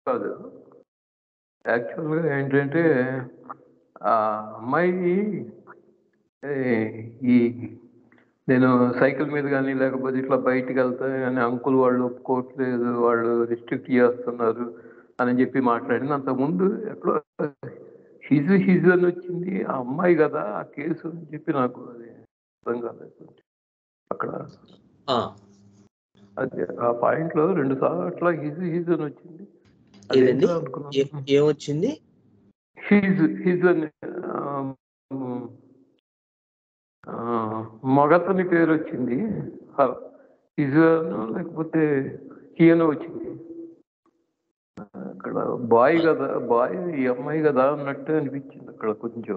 కాదు యాక్చువల్గా ఏంటంటే ఆ అమ్మాయి ఏ, ఈ నేను సైకిల్ మీద కానీ లేకపోతే ఇట్లా బయటికి వెళ్తా కానీ అంకుల్ వాళ్ళు ఒప్పుకోవట్లేదు వాళ్ళు రిస్ట్రిక్ట్ చేస్తున్నారు అని చెప్పి మాట్లాడింది అంతకుముందు ఎక్కడో హిజు హిజు అని వచ్చింది ఆ అమ్మాయి కదా ఆ కేసు అని చెప్పి నాకు అది అర్థం కాలేదు అక్కడ ఆ, అది ఆ పాయింట్ లో రెండు సార్లు అట్లా హిజు హిజు అని వచ్చింది అది ఏదండి ఏంటో అనుకున్నాను. ఏ- ఏమొచ్చింది హీజ్ హీజ్ అని ఆ, మ్, ఆ, మగతని పేరు వచ్చింది హిజ్ అనో లేకపోతే హీ అనో వచ్చింది అక్కడ బాయ్ కదా బాయ్ ఈ అమ్మాయి కదా అన్నట్టు అనిపించింది అక్కడ కొంచెం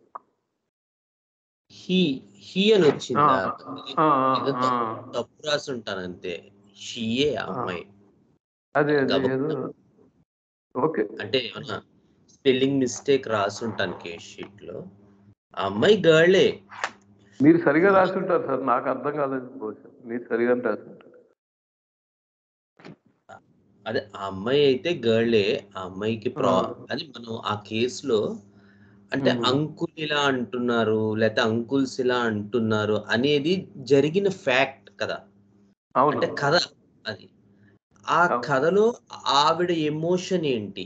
హీ హీ అని వచ్చిందా ఆ, ఏదో ఆ, తప్పు- తప్పు రాసి ఉంటాను అంతే షీయే ఆ అమ్మాయి అదే అదే ఏదో ఓకే అంటే ఏమన్నా స్పెల్లింగ్ మిస్టేక్ రాసి ఉంటాను కేస్ షీట్ లో ఆ అమ్మాయి గర్లే మీరు సరిగా రాసి ఉంటారు సార్ నాకు అర్థం కాలేదు బహుశా మీరు సరిగా రాసి ఉంటారు అదే ఆ అమ్మాయి అయితే గర్లే ఆ అమ్మాయికి ప్రా ఆ. అది మనం ఆ కేసులో అంటే మ్మ్. అంకుల్ ఇలా అంటున్నారు లేకపోతే అంకుల్స్ ఇలా అంటున్నారు అనేది జరిగిన ఫ్యాక్ట్ కదా అవును అంటే కథ అది ఆ అవును. కథలో ఆవిడ ఎమోషన్ ఏంటి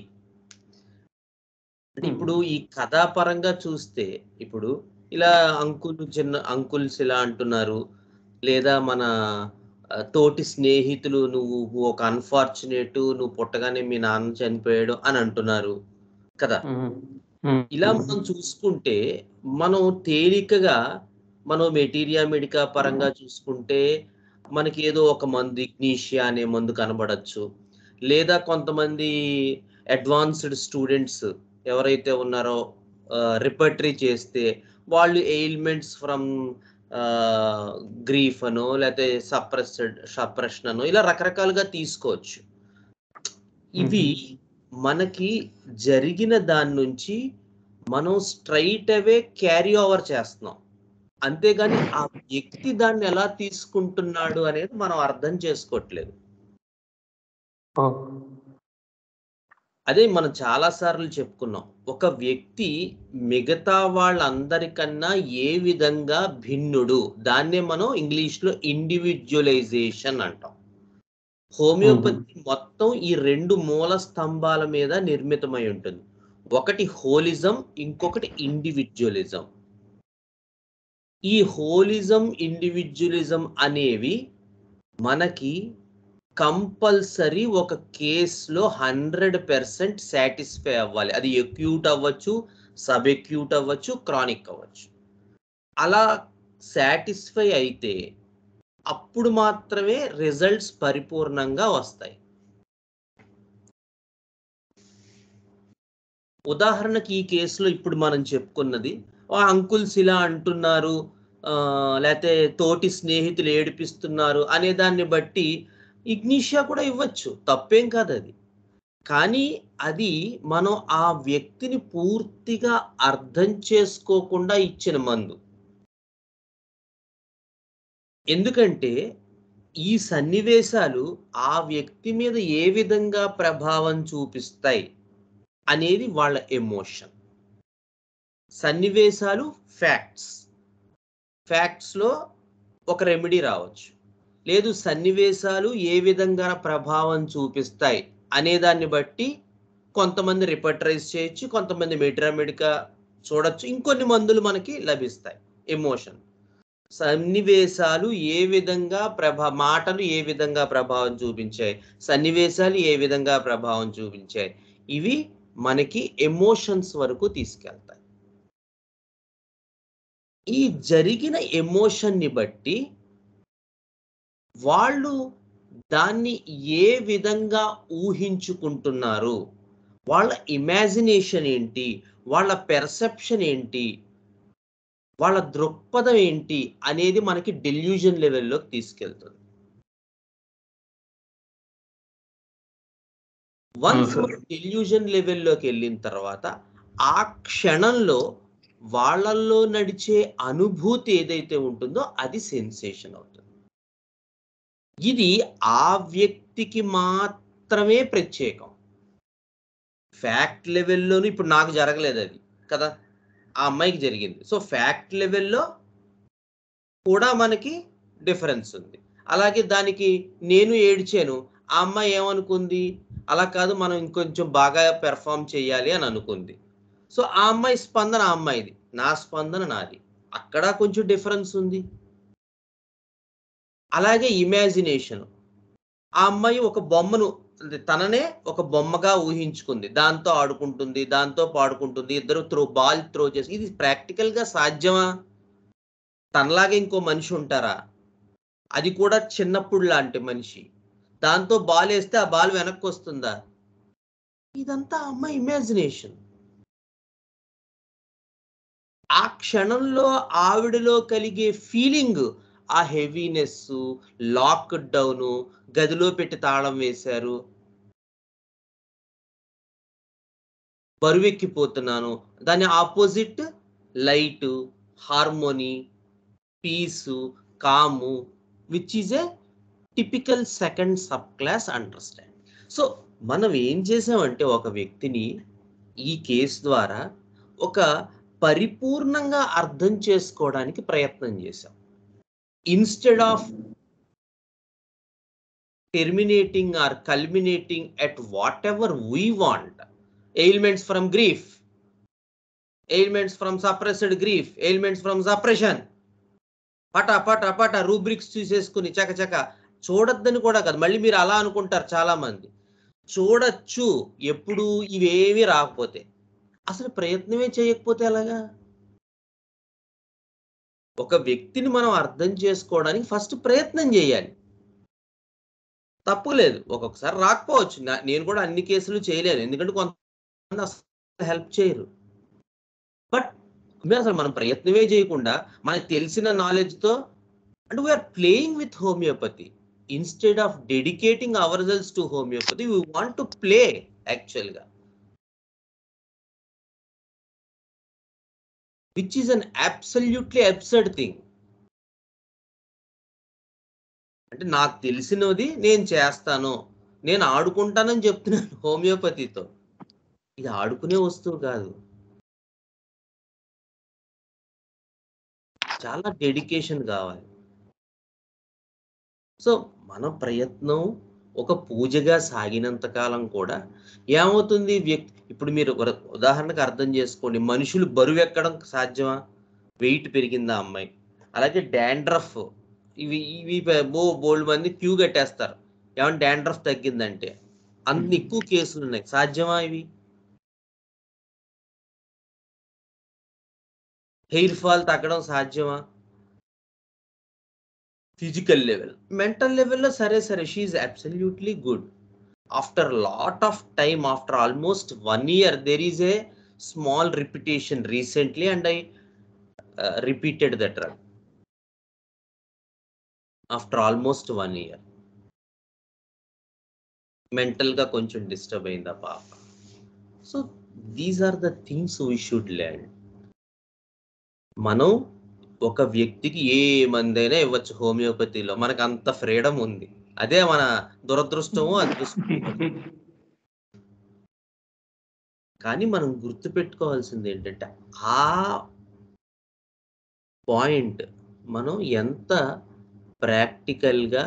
అంటే ఇప్పుడు ఈ కథాపరంగా చూస్తే ఇప్పుడు ఇలా అంకుల్ చిన్న అంకుల్స్ ఇలా అంటున్నారు లేదా మన ఆ, తోటి స్నేహితులు నువ్వు ఒక అన్ఫార్చునేట్ నువ్వు పుట్టగానే మీ నాన్న చనిపోయాడు అని అంటున్నారు కదా మ్మ్. మ్మ్. ఇలా మనం చూసుకుంటే మనం తేలికగా మనం మెటీరియా మెడికా పరంగా చూసుకుంటే మనకి ఏదో ఒక మందు ఇగ్నీషియా అనే మందు కనబడచ్చు లేదా కొంతమంది అడ్వాన్స్డ్ స్టూడెంట్స్ ఎవరైతే ఉన్నారో రిపర్టరీ చేస్తే వాళ్ళు ఎయిల్మెంట్స్ ఫ్రమ్ గ్రీఫ్ అనో లేకపోతే సప్రెస్డ్ సప్రెషన్ అనో ఇలా రకరకాలుగా తీసుకోవచ్చు ఇవి మనకి జరిగిన దాని నుంచి మనం స్ట్రైట్ అవే క్యారీ ఓవర్ చేస్తున్నాం అంతేగాని ఆ వ్యక్తి దాన్ని ఎలా తీసుకుంటున్నాడు అనేది మనం అర్థం చేసుకోవట్లేదు ఆ. అదే మనం చాలా సార్లు చెప్పుకున్నాం ఒక వ్యక్తి మిగతా వాళ్ళందరికన్నా ఏ విధంగా భిన్నుడు దాన్నే మనం ఇంగ్లీష్ లో ఇండివిజువలైజేషన్ అంటాం హోమియోపతి మొత్తం ఈ రెండు మూల స్తంభాల మీద నిర్మితమై ఉంటుంది ఒకటి హోలిజం ఇంకొకటి ఇండివిజువలిజం ఈ హోలిజం ఇండివిజువలిజం అనేవి మనకి కంపల్సరీ ఒక కేసులో హండ్రెడ్ పర్సెంట్ సాటిస్ఫై అవ్వాలి అది ఎక్యూట్ అవ్వచ్చు సబ్ ఎక్యూట్ అవ్వచ్చు క్రానిక్ అవ్వచ్చు అలా సాటిస్ఫై అయితే అప్పుడు మాత్రమే రిజల్ట్స్ పరిపూర్ణంగా వస్తాయి ఉదాహరణకి ఈ కేసులో ఇప్పుడు మనం చెప్పుకున్నది ఆ అంకుల్స్ ఇలా అంటున్నారు ఆ, లేకపోతే తోటి స్నేహితులు ఏడిపిస్తున్నారు అనే దాన్ని బట్టి ఇగ్నిషియా కూడా ఇవ్వచ్చు తప్పేం కాదు అది కానీ అది మనం ఆ వ్యక్తిని పూర్తిగా అర్థం చేసుకోకుండా ఇచ్చిన మందు ఎందుకంటే ఈ సన్నివేశాలు ఆ వ్యక్తి మీద ఏ విధంగా ప్రభావం చూపిస్తాయి అనేది వాళ్ళ ఎమోషన్ సన్నివేశాలు ఫ్యాక్ట్స్ ఫ్యాక్ట్స్లో ఒక రెమెడీ రావచ్చు లేదు సన్నివేశాలు ఏ విధంగా ప్రభావం చూపిస్తాయి అనే దాన్ని బట్టి కొంతమంది రిపర్టరైజ్ చేయొచ్చు కొంతమంది మెట్రామెడికా చూడొచ్చు ఇంకొన్ని మందులు మనకి లభిస్తాయి ఎమోషన్ సన్నివేశాలు ఏ విధంగా ప్రభా మాటలు ఏ విధంగా ప్రభావం చూపించాయి సన్నివేశాలు ఏ విధంగా ప్రభావం చూపించాయి ఇవి మనకి ఎమోషన్స్ వరకు తీసుకెళ్తాయి ఈ జరిగిన ఎమోషన్ని బట్టి వాళ్ళు దాన్ని ఏ విధంగా ఊహించుకుంటున్నారు వాళ్ళ ఇమాజినేషన్ ఏంటి వాళ్ళ పెర్సెప్షన్ ఏంటి వాళ్ళ దృక్పథం ఏంటి అనేది మనకి డెల్యూజన్ లెవెల్లోకి తీసుకెళ్తుంది వన్స్ sir. డెల్యూజన్ లెవెల్లోకి వెళ్ళిన తర్వాత ఆ క్షణంలో వాళ్ళల్లో నడిచే అనుభూతి ఏదైతే ఉంటుందో అది సెన్సేషన్ అవుతుంది ఇది ఆ వ్యక్తికి మాత్రమే ప్రత్యేకం ఫ్యాక్ట్ లెవెల్లోనూ ఇప్పుడు నాకు జరగలేదు అది కదా ఆ అమ్మాయికి జరిగింది సో ఫ్యాక్ట్ లెవెల్లో కూడా మనకి డిఫరెన్స్ ఉంది అలాగే దానికి నేను ఏడ్చాను ఆ అమ్మాయి ఏమనుకుంది అలా కాదు మనం ఇంకొంచెం బాగా పెర్ఫామ్ చేయాలి అని అనుకుంది సో ఆ అమ్మాయి స్పందన ఆ అమ్మాయిది నా స్పందన నాది అక్కడ కొంచెం డిఫరెన్స్ ఉంది అలాగే ఇమాజినేషన్ ఆ అమ్మాయి ఒక బొమ్మను అంటే తననే ఒక బొమ్మగా ఊహించుకుంది దాంతో ఆడుకుంటుంది దాంతో పాడుకుంటుంది ఇద్దరు త్రో బాల్ త్రో చేసి ఇది ప్రాక్టికల్ గా సాధ్యమా తనలాగా ఇంకో మనిషి ఉంటారా అది కూడా చిన్నప్పుడు లాంటి మనిషి దాంతో బాల్ వేస్తే ఆ బాల్ వెనక్కి వస్తుందా ఇదంతా అమ్మ ఇమాజినేషన్ ఆ క్షణంలో ఆవిడలో కలిగే ఫీలింగ్ ఆ హెవీనెస్ లాక్ డౌన్ గదిలో పెట్టి తాళం వేశారు బరువెక్కిపోతున్నాను దాని opposite light harmony piece calm which is a typical second sub class understand so మనం ఏం చేసామంటే ఒక వ్యక్తిని ఈ కేసు ద్వారా ఒక పరిపూర్ణంగా అర్థం చేసుకోవడానికి ప్రయత్నం చేశాం instead of terminating or culminating at whatever we want ailments from grief ailments from suppressed grief ailments from suppression పట పట పట రూబ్రిక్స్ చూసేసుకుని చక చక చూడొద్దని కూడా కాదు మళ్ళీ మీరు అలా అనుకుంటారు చాలా మంది చూడొచ్చు ఎప్పుడు ఇవేవి రాకపోతే అసలు ప్రయత్నమే చేయకపోతే ఎలాగా ఒక వ్యక్తిని మనం అర్థం చేసుకోవడానికి ఫస్ట్ ప్రయత్నం చేయాలి తప్పు లేదు ఒక్కొక్కసారి రాకపోవచ్చు నా- నేను కూడా అన్ని కేసులు చేయలేను ఎందుకంటే కొంతమంది అసలు హెల్ప్ చేయరు బట్ మీరు అసలు మనం ప్రయత్నమే చేయకుండా మనకు తెలిసిన knowledge తో అంటే we're playing with homeopathy instead of dedicating our results to homeopathy we want to play యాక్చువల్గా which is an absolutely absurd thing అంటే నాకు తెలిసినది నేను చేస్తాను నేను ఆడుకుంటానని చెప్తున్నాను హోమియోపతితో ఇది ఆడుకునే వస్తువు కాదు చాలా డెడికేషన్ కావాలి సో మన ప్రయత్నం ఒక పూజగా సాగినంత కాలం కూడా ఏమవుతుంది వ్యక్తి ఇప్పుడు మీరు ఉర- ఉదాహరణకు అర్థం చేసుకోండి మనుషులు బరువు ఎక్కడం సాధ్యమా వెయిట్ పెరిగిందా అమ్మాయి అలాగే డాండ్రఫ్ ఇవి ఇవి పె- బో బోల్డ్ మంది క్యూ కట్టేస్తారు ఏమన్నా డాండ్రఫ్ తగ్గిందంటే అన్ని ఎక్కువ కేసులు ఉన్నాయి సాధ్యమా ఇవి హెయిర్ ఫాల్ తగ్గడం సాధ్యమా ఫిజికల్ లెవెల్ మెంటల్ లెవెల్లో సరే సరే she absolutely good after lot of time after almost one year there is a small repetition recently and I repeated the drug after almost one year మెంటల్గా కొంచెం disturb అయింది ఆ పాప so these are the things we should learn మనం ఒక వ్యక్తికి ఏ మందైనా ఇవ్వచ్చు హోమియోపతిలో మనకు అంత ఫ్రీడమ్ ఉంది అదే మన దురదృష్టము అదృష్టం కానీ మనం గుర్తుపెట్టుకోవాల్సింది ఏంటంటే ఆ పాయింట్ మనం ఎంత ప్రాక్టికల్గా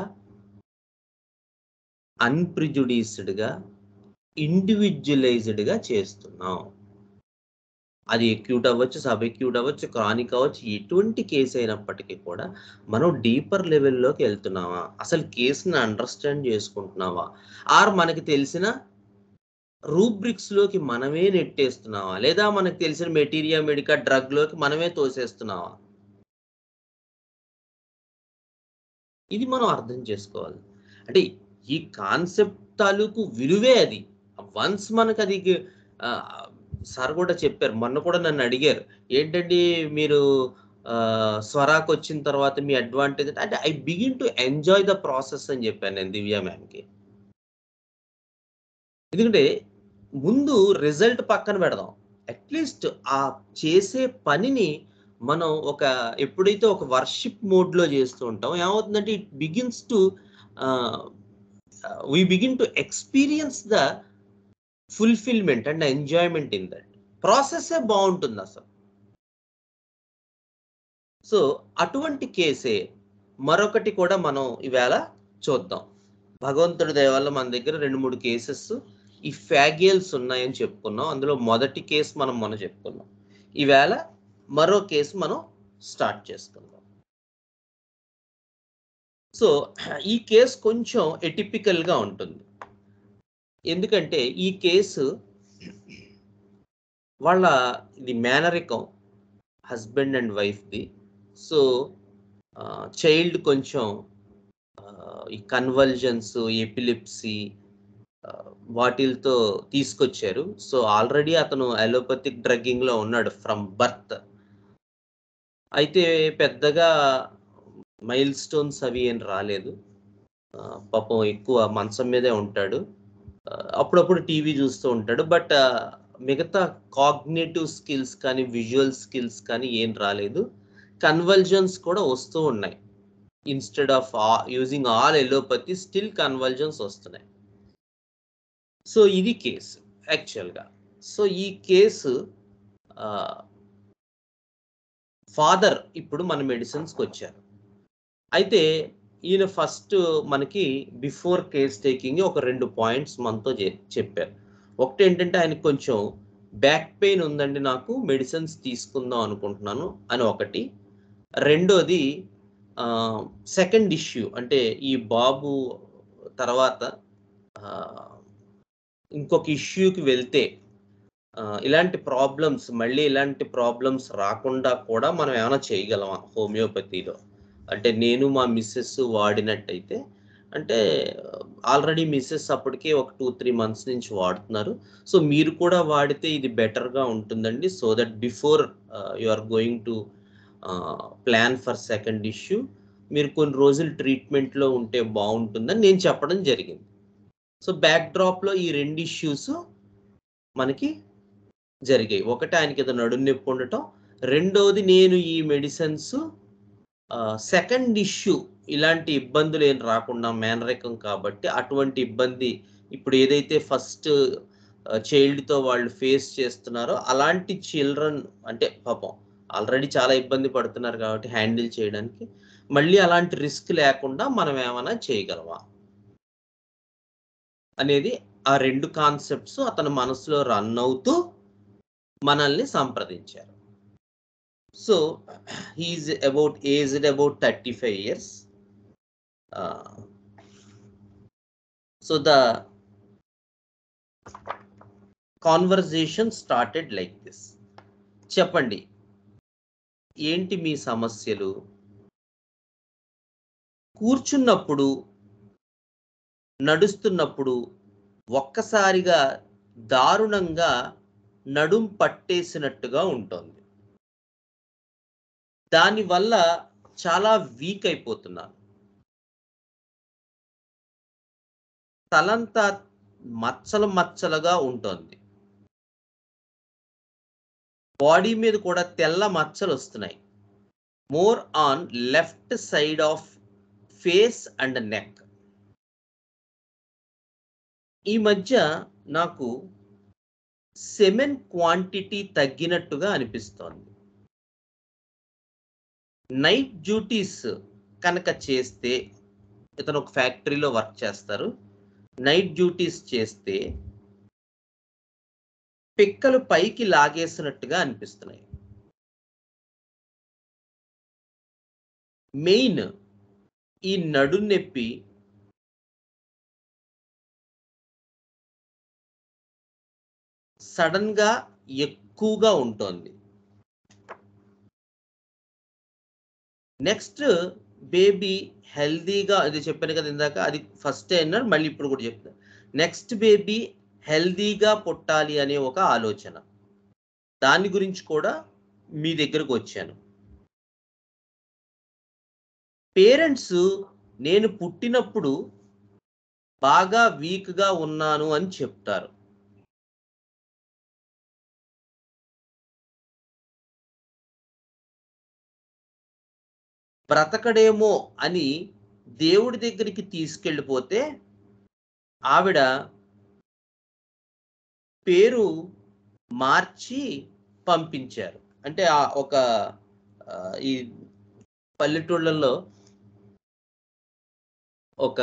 అన్ప్రిజుడీస్డ్గా ఇండివిజువలైజ్డ్గా చేస్తున్నాం అది ఎక్యూట్ అవ్వచ్చు సబ్ ఎక్యూట్ అవ్వచ్చు క్రానిక్ అవ్వచ్చు ఎటువంటి కేసు అయినప్పటికీ కూడా మనం డీపర్ లెవెల్లోకి వెళ్తున్నామా అసలు కేసుని అండర్స్టాండ్ చేసుకుంటున్నావా ఆర్ మనకి తెలిసిన రూబ్రిక్స్ లోకి మనమే నెట్టేస్తున్నావా లేదా మనకు తెలిసిన మెటీరియా మెడికా డ్రగ్ లోకి మనమే తోసేస్తున్నావా ఇది మనం అర్థం చేసుకోవాలి అంటే ఈ కాన్సెప్ట్ తాలూకు విలువే అది వన్స్ మనకు అది ఆ, సార్ కూడా చెప్పారు మొన్న కూడా నన్ను అడిగారు ఏంటండి మీరు ఆ, స్వరాకు వచ్చిన తర్వాత మీ అడ్వాంటేజ్ అంటే I begin to enjoy the process అని చెప్పాను నేను దివ్య మ్యామ్కి ఎందుకంటే ముందు రిజల్ట్ పక్కన పెడదాం అట్లీస్ట్ ఆ చేసే పనిని మనం ఒక ఎప్పుడైతే ఒక వర్షిప్ మోడ్లో చేస్తూ ఉంటాం ఏమవుతుందంటే it begins to we begin to experience the fulfilment and enjoyment in that ప్రాసెస్సే బాగుంటుంది అసలు సో అటువంటి కేసే మరొకటి కూడా మనం ఈవేళ చూద్దాం భగవంతుడి దయ వల్ల మన దగ్గర రెండు మూడు కేసెస్ ఈ ఫ్యాగియల్స్ ఉన్నాయని చెప్పుకున్నాం అందులో మొదటి కేసు మనం మనం చెప్పుకున్నాం ఈవేళ మరో కేసు మనం స్టార్ట్ చేసుకుందాం సో ఈ కేసు కొంచెం ఎటిపికల్ గా ఉంటుంది ఎందుకంటే ఈ కేసు వాళ్ళ ఇది మేనరికం హస్బెండ్ అండ్ వైఫ్ది సో చైల్డ్ కొంచెం ఆ, ఈ కన్వల్జన్స్ ఎపిలిప్సీ వాటిలతో తీసుకొచ్చారు సో ఆల్రెడీ అతను అలోపతిక్ డ్రగ్గింగ్ లో ఉన్నాడు ఫ్రమ్ బర్త్ అయితే పెద్దగా మైల్ స్టోన్స్ అవి ఏం రాలేదు ఆ, పాపం ఎక్కువ మంచం మీదే ఉంటాడు ఆ, అప్పుడప్పుడు టీవీ చూస్తూ ఉంటాడు బట్ మిగతా కాగ్నేటివ్ స్కిల్స్ కానీ విజువల్ స్కిల్స్ కానీ ఏం రాలేదు కన్వల్జన్స్ కూడా వస్తూ ఉన్నాయి instead of using all allopathy still convulsions వస్తున్నాయి సో ఇది కేసు యాక్చువల్గా సో ఈ కేసు ఫాదర్ ఇప్పుడు మన మెడిసిన్స్కి వచ్చారు అయితే ఈయన ఫస్ట్ మనకి బిఫోర్ కేస్ టేకింగ్ ఒక రెండు పాయింట్స్ మనతో చె- చెప్పారు ఒకటి ఏంటంటే ఆయనకి కొంచెం బ్యాక్ పెయిన్ ఉందండి నాకు మెడిసిన్స్ తీసుకుందాం అనుకుంటున్నాను అని ఒకటి రెండోది సెకండ్ ఇష్యూ అంటే ఈ బాబు తర్వాత ఆ, ఇంకొక ఇష్యూకి వెళ్తే ఆ, ఇలాంటి ప్రాబ్లమ్స్ మళ్ళీ ఇలాంటి ప్రాబ్లమ్స్ రాకుండా కూడా మనం ఏమైనా చేయగలమా హోమియోపతిలో అంటే నేను మా మిస్సెస్ వాడినట్టయితే అంటే ఆల్రెడీ మిస్సెస్ అప్పటికే ఒక టూ త్రీ మంత్స్ నుంచి వాడుతున్నారు సో మీరు కూడా వాడితే ఇది బెటర్గా ఉంటుందండి so that before you are going to plan for second issue మీరు కొన్ని రోజులు ట్రీట్మెంట్లో ఉంటే బాగుంటుందని నేను చెప్పడం జరిగింది సో బ్యాక్ డ్రాప్లో ఈ రెండు ఇష్యూస్ మనకి జరిగాయి ఒకటి ఆయనకి ఏదో నడుము నొప్పి ఉండటం రెండవది నేను ఈ మెడిసిన్స్ సెకండ్ ఇష్యూ ఇలాంటి ఇబ్బందులు ఏం రాకుండా మేనరికం కాబట్టి అటువంటి ఇబ్బంది ఇప్పుడు ఏదైతే ఫస్ట్ చైల్డ్తో వాళ్ళు ఫేస్ చేస్తున్నారో అలాంటి చిల్డ్రన్ అంటే పాపం ఆల్రెడీ చాలా ఇబ్బంది పడుతున్నారు కాబట్టి హ్యాండిల్ చేయడానికి మళ్ళీ అలాంటి రిస్క్ లేకుండా మనం ఏమైనా చేయగలమా అనేది ఆ రెండు కాన్సెప్ట్స్ అతని మనసులో రన్ అవుతూ మనల్ని సంప్రదించారు so he's about aged about thirty five years so the conversation started like this చెప్పండి ఏంటి మీ సమస్యలు కూర్చున్నప్పుడు నడుస్తున్నప్పుడు ఒక్కసారిగా దారుణంగా నడుం పట్టేసినట్టుగా ఉంటుంది దానివల్ల చాలా వీక్ అయిపోతున్నాను తలంతా మచ్చలు మచ్చలుగా ఉంటుంది బాడీ మీద కూడా తెల్ల మచ్చలు వస్తున్నాయి more on left side of face and neck ఈ మధ్య నాకు సెమెన్ క్వాంటిటీ తగ్గినట్టుగా అనిపిస్తోంది నైట్ డ్యూటీస్ కనుక చేస్తే ఇతను ఒక ఫ్యాక్టరీలో వర్క్ చేస్తారు నైట్ డ్యూటీస్ చేస్తే పిక్కలు పైకి లాగేసినట్టుగా అనిపిస్తున్నాయి మెయిన్ ఈ నడు నొప్పి సడన్ గా ఎక్కువగా ఉంటుంది నెక్స్ట్ బేబీ హెల్దీగా అది చెప్పాను కదా ఇందాక అది ఫస్ట్ అన్నాడు మళ్ళీ ఇప్పుడు కూడా చెప్తాను నెక్స్ట్ బేబీ హెల్దీగా పుట్టాలి అనే ఒక ఆలోచన దాని గురించి కూడా మీ దగ్గరకు వచ్చాను పేరెంట్స్ నేను పుట్టినప్పుడు బాగా వీక్గా ఉన్నాను అని చెప్తారు బ్రతకడేమో అని దేవుడి దగ్గరికి తీసుకెళ్ళిపోతే ఆవిడ పేరు మార్చి పంపించారు అంటే ఆ ఒక ఆ, ఈ పల్లెటూళ్ళల్లో ఒక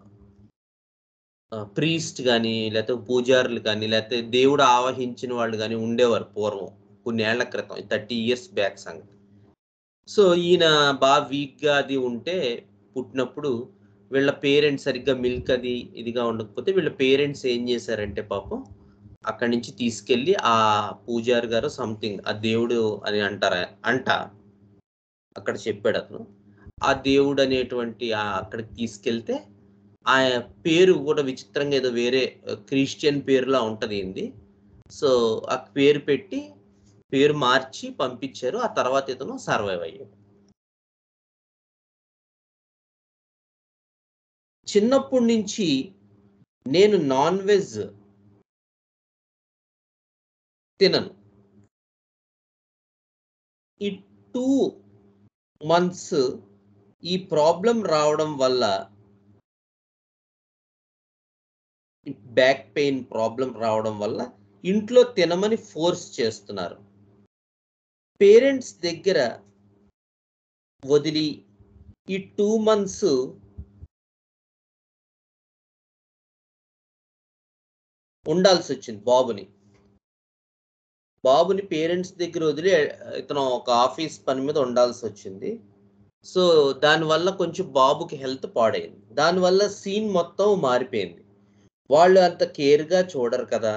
ప్రీస్ట్ కానీ లేకపోతే పూజారులు కానీ లేకపోతే దేవుడు ఆవహించిన వాళ్ళు కానీ ఉండేవారు పూర్వం కొన్ని ఏళ్ల క్రితం థర్టీ ఇయర్స్ బ్యాక్ సంగతి సో ఈయన బాగా వీక్గా అది ఉంటే పుట్టినప్పుడు వీళ్ళ పేరెంట్స్ సరిగ్గా మిల్క్ అది ఇదిగా ఉండకపోతే వీళ్ళ పేరెంట్స్ ఏం చేశారంటే పాపం అక్కడి నుంచి తీసుకెళ్ళి ఆ పూజారి గారు సంథింగ్ ఆ దేవుడు అని అంటారా అంట అక్కడ చెప్పాడు అతను ఆ దేవుడు అనేటువంటి ఆ అక్కడికి తీసుకెళ్తే ఆ పేరు కూడా విచిత్రంగా ఏదో వేరే క్రిస్టియన్ పేరులా ఉంటది ఏంది సో ఆ పేరు పెట్టి పేరు మార్చి పంపించారు ఆ తర్వాత ఇతను సర్వైవ్ అయ్యాడు చిన్నప్పటి నుంచి నేను నాన్ వెజ్ తినను ఈ టూ మంత్స్ ఈ ప్రాబ్లం రావడం వల్ల బ్యాక్ పెయిన్ ప్రాబ్లం రావడం వల్ల ఇంట్లో తినమని ఫోర్స్ చేస్తున్నారు పేరెంట్స్ దగ్గర వదిలి ఈ టూ మంత్స్ ఉండాల్సి వచ్చింది బాబుని బాబుని పేరెంట్స్ దగ్గర వదిలి ఇతను ఒక ఆఫీస్ పని మీద ఉండాల్సి వచ్చింది సో దానివల్ల కొంచెం బాబుకి హెల్త్ పాడైంది దానివల్ల సీన్ మొత్తం మారిపోయింది వాళ్ళు అంత కేర్గా చూడరు కదా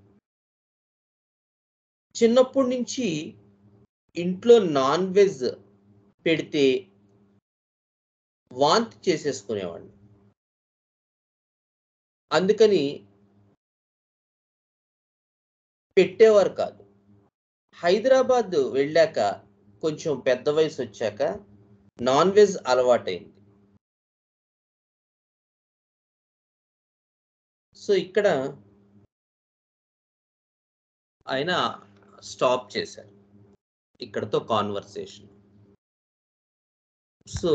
చిన్నప్పటి నుంచి ఇంట్లో నాన్ వెజ్ పెడితే వాంతి చేసేసుకునేవాడిని అందుకని పెట్టేవారు కాదు హైదరాబాద్ వెళ్ళాక కొంచెం పెద్ద వయసు వచ్చాక నాన్ వెజ్ అలవాటైంది సో ఇక్కడ ఆయన స్టాప్ చేశారు ఇక్కడతో కాన్వర్సేషన్ సో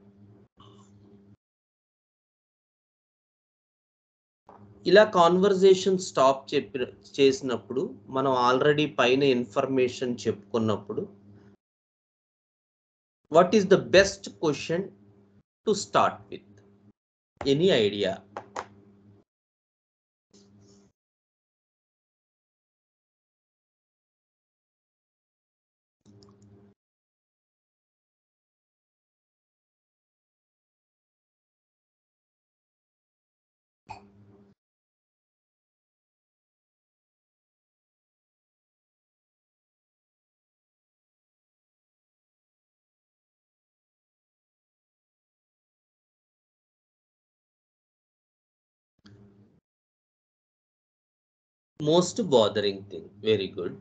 ఇలా కాన్వర్జేషన్ స్టాప్ చెప్పి చేసినప్పుడు మనం ఆల్రెడీ పైన ఇన్ఫర్మేషన్ చెప్పుకున్నప్పుడు what is the best question to start with any idea most bothering thing very good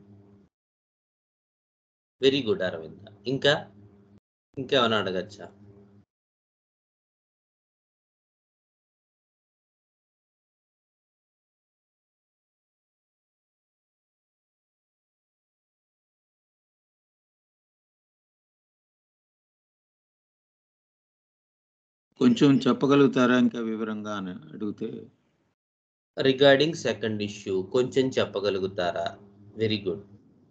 very good Aravinda ఇంకా ఇంకేమైనా అడగచ్చా కొంచెం చెప్పగలుగుతారా ఇంకా వివరంగా అని అడిగితే రిగార్డింగ్ సెకండ్ ఇష్యూ కొంచెం చెప్పగలుగుతారా very good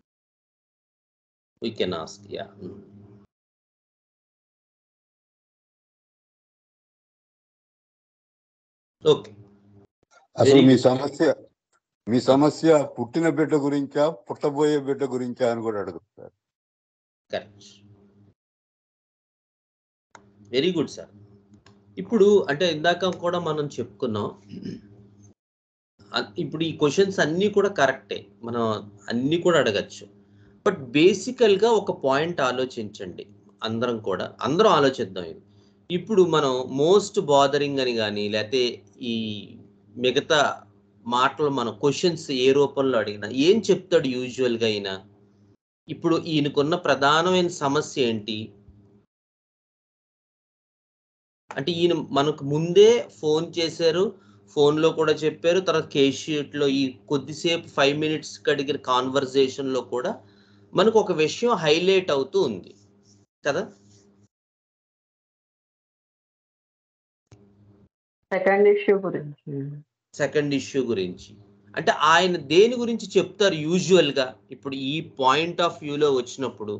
we can ask ya okay అసలు Very మీ good. సమస్య మీ సమస్య పుట్టిన బిడ్డ గురించా పుట్టబోయే బిడ్డ గురించా అని కూడా అడుగుతారు కరెక్ట్ వెరీ గుడ్ సార్ ఇప్పుడు అంటే ఇందాక కూడా మనం చెప్పుకున్నాం అ- ఇప్పుడు ఈ క్వశ్చన్స్ అన్నీ కూడా కరెక్టే మనం అన్నీ కూడా అడగచ్చు బట్ బేసికల్గా ఒక పాయింట్ ఆలోచించండి అందరం కూడా అందరం ఆలోచిద్దాం ఇది ఇప్పుడు మనం మోస్ట్ బాదరింగ్ అని కానీ లేకపోతే ఈ మిగతా మాటలు మన క్వశ్చన్స్ ఏ రూపంలో అడిగినా ఏం చెప్తాడు యూజువల్గా అయిన ఇప్పుడు ఈయనకున్న ప్రధానమైన సమస్య ఏంటి అంటే ఈయన మనకు ముందే ఫోన్ చేశారు ఫోన్లో కూడా చెప్పారు తర్వాత కేషీట్లో ఈ కొద్దిసేపు ఫైవ్ మినిట్స్ అడిగిన కాన్వర్జేషన్లో కూడా మనకు ఒక విషయం హైలైట్ అవుతూ ఉంది కదా సెకండ్ ఇష్యూ గురించి సెకండ్ ఇష్యూ గురించి అంటే ఆయన దేని గురించి చెప్తారు యూజువల్ గా ఇప్పుడు ఈ పాయింట్ ఆఫ్ వ్యూలో వచ్చినప్పుడు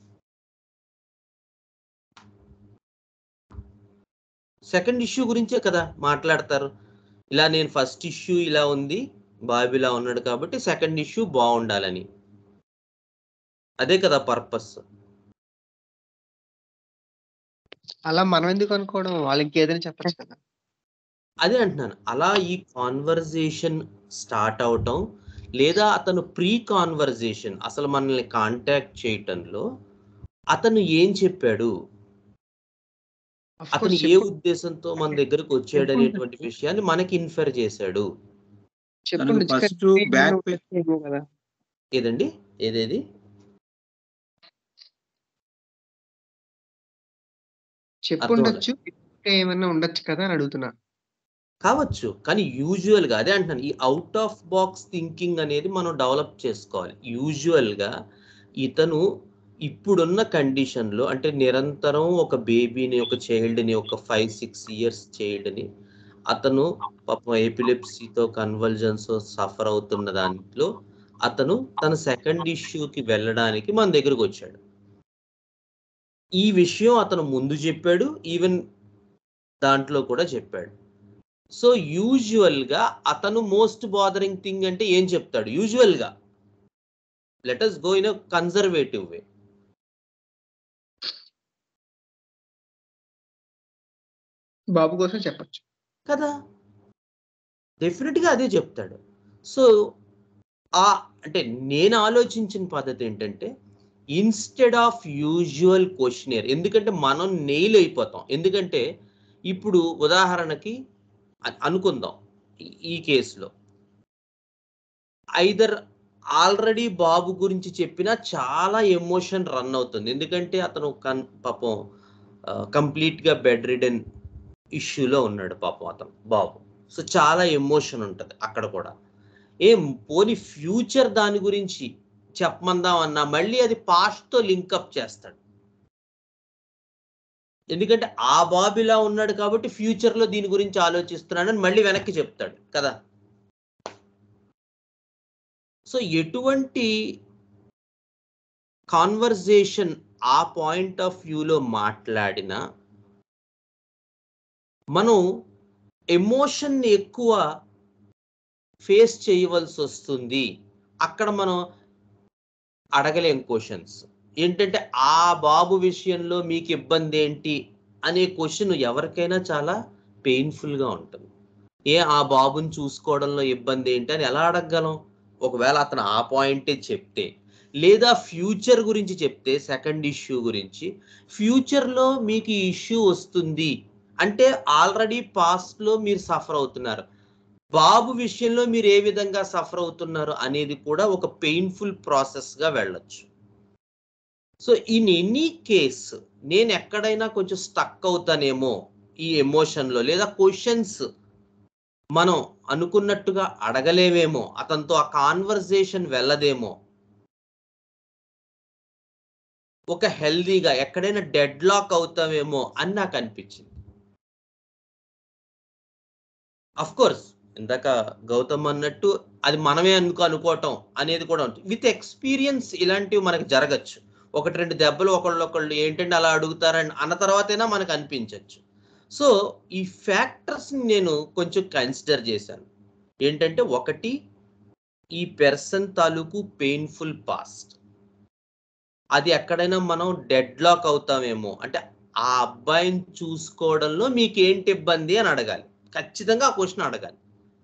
సెకండ్ ఇష్యూ గురించే కదా మాట్లాడతారు ఇలా నేను ఫస్ట్ ఇష్యూ ఇలా ఉంది బాబు ఇలా ఉన్నాడు కాబట్టి సెకండ్ ఇష్యూ బాగుండాలని అదే కదా పర్పస్ అలా మనం ఎందుకు అనుకోవడం వాళ్ళు ఇంకేదైనా చెప్పచ్చు కదా అదే అంటున్నాను అలా ఈ కాన్వర్జేషన్ స్టార్ట్ అవటం లేదా అతను ప్రీ కాన్వర్జేషన్ అసలు మనల్ని కాంటాక్ట్ చేయటంలో అతను ఏం చెప్పాడు Of అతను course ఏ చెప్పు- ఉద్దేశంతో మన దగ్గరకు వచ్చాడు అనేటువంటి విషయాన్ని మనకి ఇన్ఫర్ చేశాడు చెప్పుండొచ్చు తనకు కానీ first నేను back ఉండొచ్చేమో కదా ఏదండి ఏదేది చెప్పుండొచ్చు ఇంకా ఏమన్నా ఉండొచ్చు కదా అని అడుగుతున్నా కావచ్చు కానీ యూజువల్ గా అదే అంటున్నాను ఈ అవుట్ ఆఫ్ బాక్స్ థింకింగ్ అనేది మనం డెవలప్ చేసుకోవాలి యూజువల్ గా ఇతను ఇప్పుడున్న కండిషన్ లో అంటే నిరంతరం ఒక బేబీని ఒక చైల్డ్ ని ఒక ఫైవ్ సిక్స్ ఇయర్స్ చైల్డ్ ని అతను పాపం ఎపిలెప్సీతో కన్వల్జన్స్ సఫర్ అవుతున్న దాంట్లో అతను తన సెకండ్ ఇష్యూకి వెళ్ళడానికి మన దగ్గరకు వచ్చాడు ఈ విషయం అతను ముందు చెప్పాడు ఈవెన్ దాంట్లో కూడా చెప్పాడు సో యూజువల్ గా అతను మోస్ట్ బాదరింగ్ థింగ్ అంటే ఏం చెప్తాడు యూజువల్ గా let us go in conservative way బాబు కోసం చెప్పొచ్చు కదా డెఫినెట్ గా అదే చెప్తాడు సో ఆ అంటే నేను ఆలోచించిన పద్ధతి ఏంటంటే ఇన్స్టెడ్ ఆఫ్ యూజువల్ క్వశ్చనియర్ ఎందుకంటే మనం నెయిల్ అయిపోతాం ఎందుకంటే ఇప్పుడు ఉదాహరణకి అ- అనుకుందాం ఈ- ఈ కేసులో ఐదర్ ఆల్రెడీ బాబు గురించి చెప్పినా చాలా ఎమోషన్ రన్ అవుతుంది ఎందుకంటే అతను కన్ పాపం కంప్లీట్ గా బెడ్ రిడెన్ ఇష్యూలో ఉన్నాడు పాపం అతను బాబు సో చాలా ఎమోషన్ ఉంటుంది అక్కడ కూడా ఏం పోని ఫ్యూచర్ దాని గురించి చెప్పమందాం అన్నా మళ్ళీ అది past తో లింకప్ చేస్తాడు ఎందుకంటే ఆ బాబు ఇలా ఉన్నాడు కాబట్టి ఫ్యూచర్ లో దీని గురించి ఆలోచిస్తున్నాడని మళ్ళీ వెనక్కి చెప్తాడు కదా సో ఎటువంటి కాన్వర్జేషన్ ఆ పాయింట్ ఆఫ్ వ్యూలో మాట్లాడినా మనం ఎమోషన్ ఎక్కువ ఫేస్ చేయవలసి వస్తుంది అక్కడ మనం అడగలేం క్వశ్చన్స్ ఏంటంటే ఆ బాబు విషయంలో మీకు ఇబ్బంది ఏంటి అనే క్వశ్చన్ ఎవరికైనా చాలా పెయిన్ఫుల్ గా ఉంటుంది ఏ ఆ బాబుని చూసుకోవడంలో ఇబ్బంది ఏంటి అని ఎలా అడగగలం ఒకవేళ అతను ఆ పాయింటే చెప్తే లేదా ఫ్యూచర్ గురించి చెప్తే సెకండ్ ఇష్యూ గురించి ఫ్యూచర్ లో మీకు ఈ ఇష్యూ వస్తుంది అంటే ఆల్రెడీ పాస్ట్ లో మీరు సఫర్ అవుతున్నారు బాబు విషయంలో మీరు ఏ విధంగా సఫర్ అవుతున్నారు అనేది కూడా ఒక పెయిన్ఫుల్ ప్రాసెస్ గా వెళ్ళొచ్చు సో ఇన్ ఎనీ కేస్ నేను ఎక్కడైనా కొంచెం స్టక్ అవుతానేమో ఈ ఎమోషన్ లో లేదా క్వశ్చన్స్ మనం అనుకున్నట్టుగా అడగలేమేమో అతనితో ఆ కాన్వర్జేషన్ వెళ్ళదేమో ఒక హెల్దీగా ఎక్కడైనా డెడ్ లాక్ అవుతామేమో అని నాకు అనిపించింది అఫ్ కోర్స్ ఇందాక గౌతమ్ అన్నట్టు అది మనమే అనుకో అనుకోవటం అనేది కూడా ఉంటుంది విత్ ఎక్స్పీరియన్స్ ఇలాంటివి మనకు జరగచ్చు ఒకటి రెండు దెబ్బలు ఒకళ్ళొకళ్ళు ఏంటంటే అలా అడుగుతారని అన్న తర్వాతైనా మనకు అనిపించవచ్చు సో ఈ ఫ్యాక్టర్స్ నేను కొంచెం కన్సిడర్ చేశాను ఏంటంటే ఒకటి ఈ పెర్సన్ తాలూకు పెయిన్ఫుల్ పాస్ట్ అది ఎక్కడైనా మనం డెడ్ లాక్ అవుతామేమో అంటే ఆ అబ్బాయిని చూసుకోవడంలో మీకు ఏంటి ఇబ్బంది అని అడగాలి ఖచ్చితంగా ఆ క్వశ్చన్ అడగాలి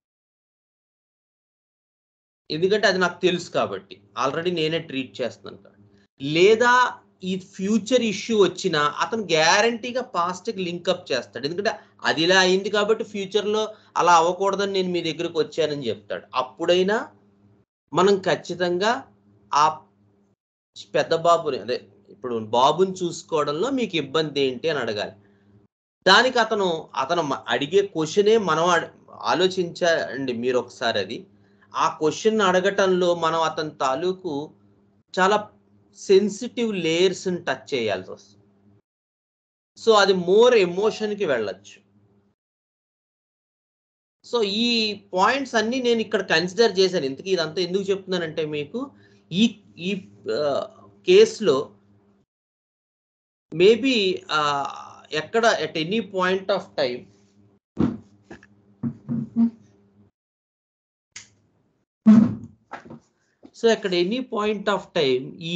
ఎందుకంటే అది నాకు తెలుసు కాబట్టి ఆల్రెడీ నేనే ట్రీట్ చేస్తున్నాను కాబట్టి లేదా ఈ ఫ్యూచర్ ఇష్యూ వచ్చినా అతను గ్యారంటీగా పాస్ట్కి లింకప్ చేస్తాడు ఎందుకంటే అది ఇలా అయింది కాబట్టి ఫ్యూచర్లో అలా అవ్వకూడదని నేను మీ దగ్గరకు వచ్చానని చెప్తాడు అప్పుడైనా మనం ఖచ్చితంగా ఆ పెద్ద బాబుని అదే ఇప్పుడు బాబుని చూసుకోవడంలో మీకు ఇబ్బంది ఏంటి అని అడగాలి దానికి అతను అతను మ- అడిగే క్వశ్చనే మనం అడ- ఆలోచించండి మీరు ఒకసారి అది ఆ క్వశ్చన్ అడగటంలో మనం అతని తాలూకు చాలా సెన్సిటివ్ లేయర్స్ టచ్ చేయాల్సి వస్తుంది సో అది మోర్ ఎమోషన్కి వెళ్ళచ్చు సో ఈ పాయింట్స్ అన్ని నేను ఇక్కడ కన్సిడర్ చేశాను ఇంతకీ ఇదంతా ఎందుకు చెప్తున్నానంటే మీకు ఈ ఈ కేసులో మేబీ ఎక్కడ at any point of time so అక్కడ ఎనీ పాయింట్ ఆఫ్ టైం ఈ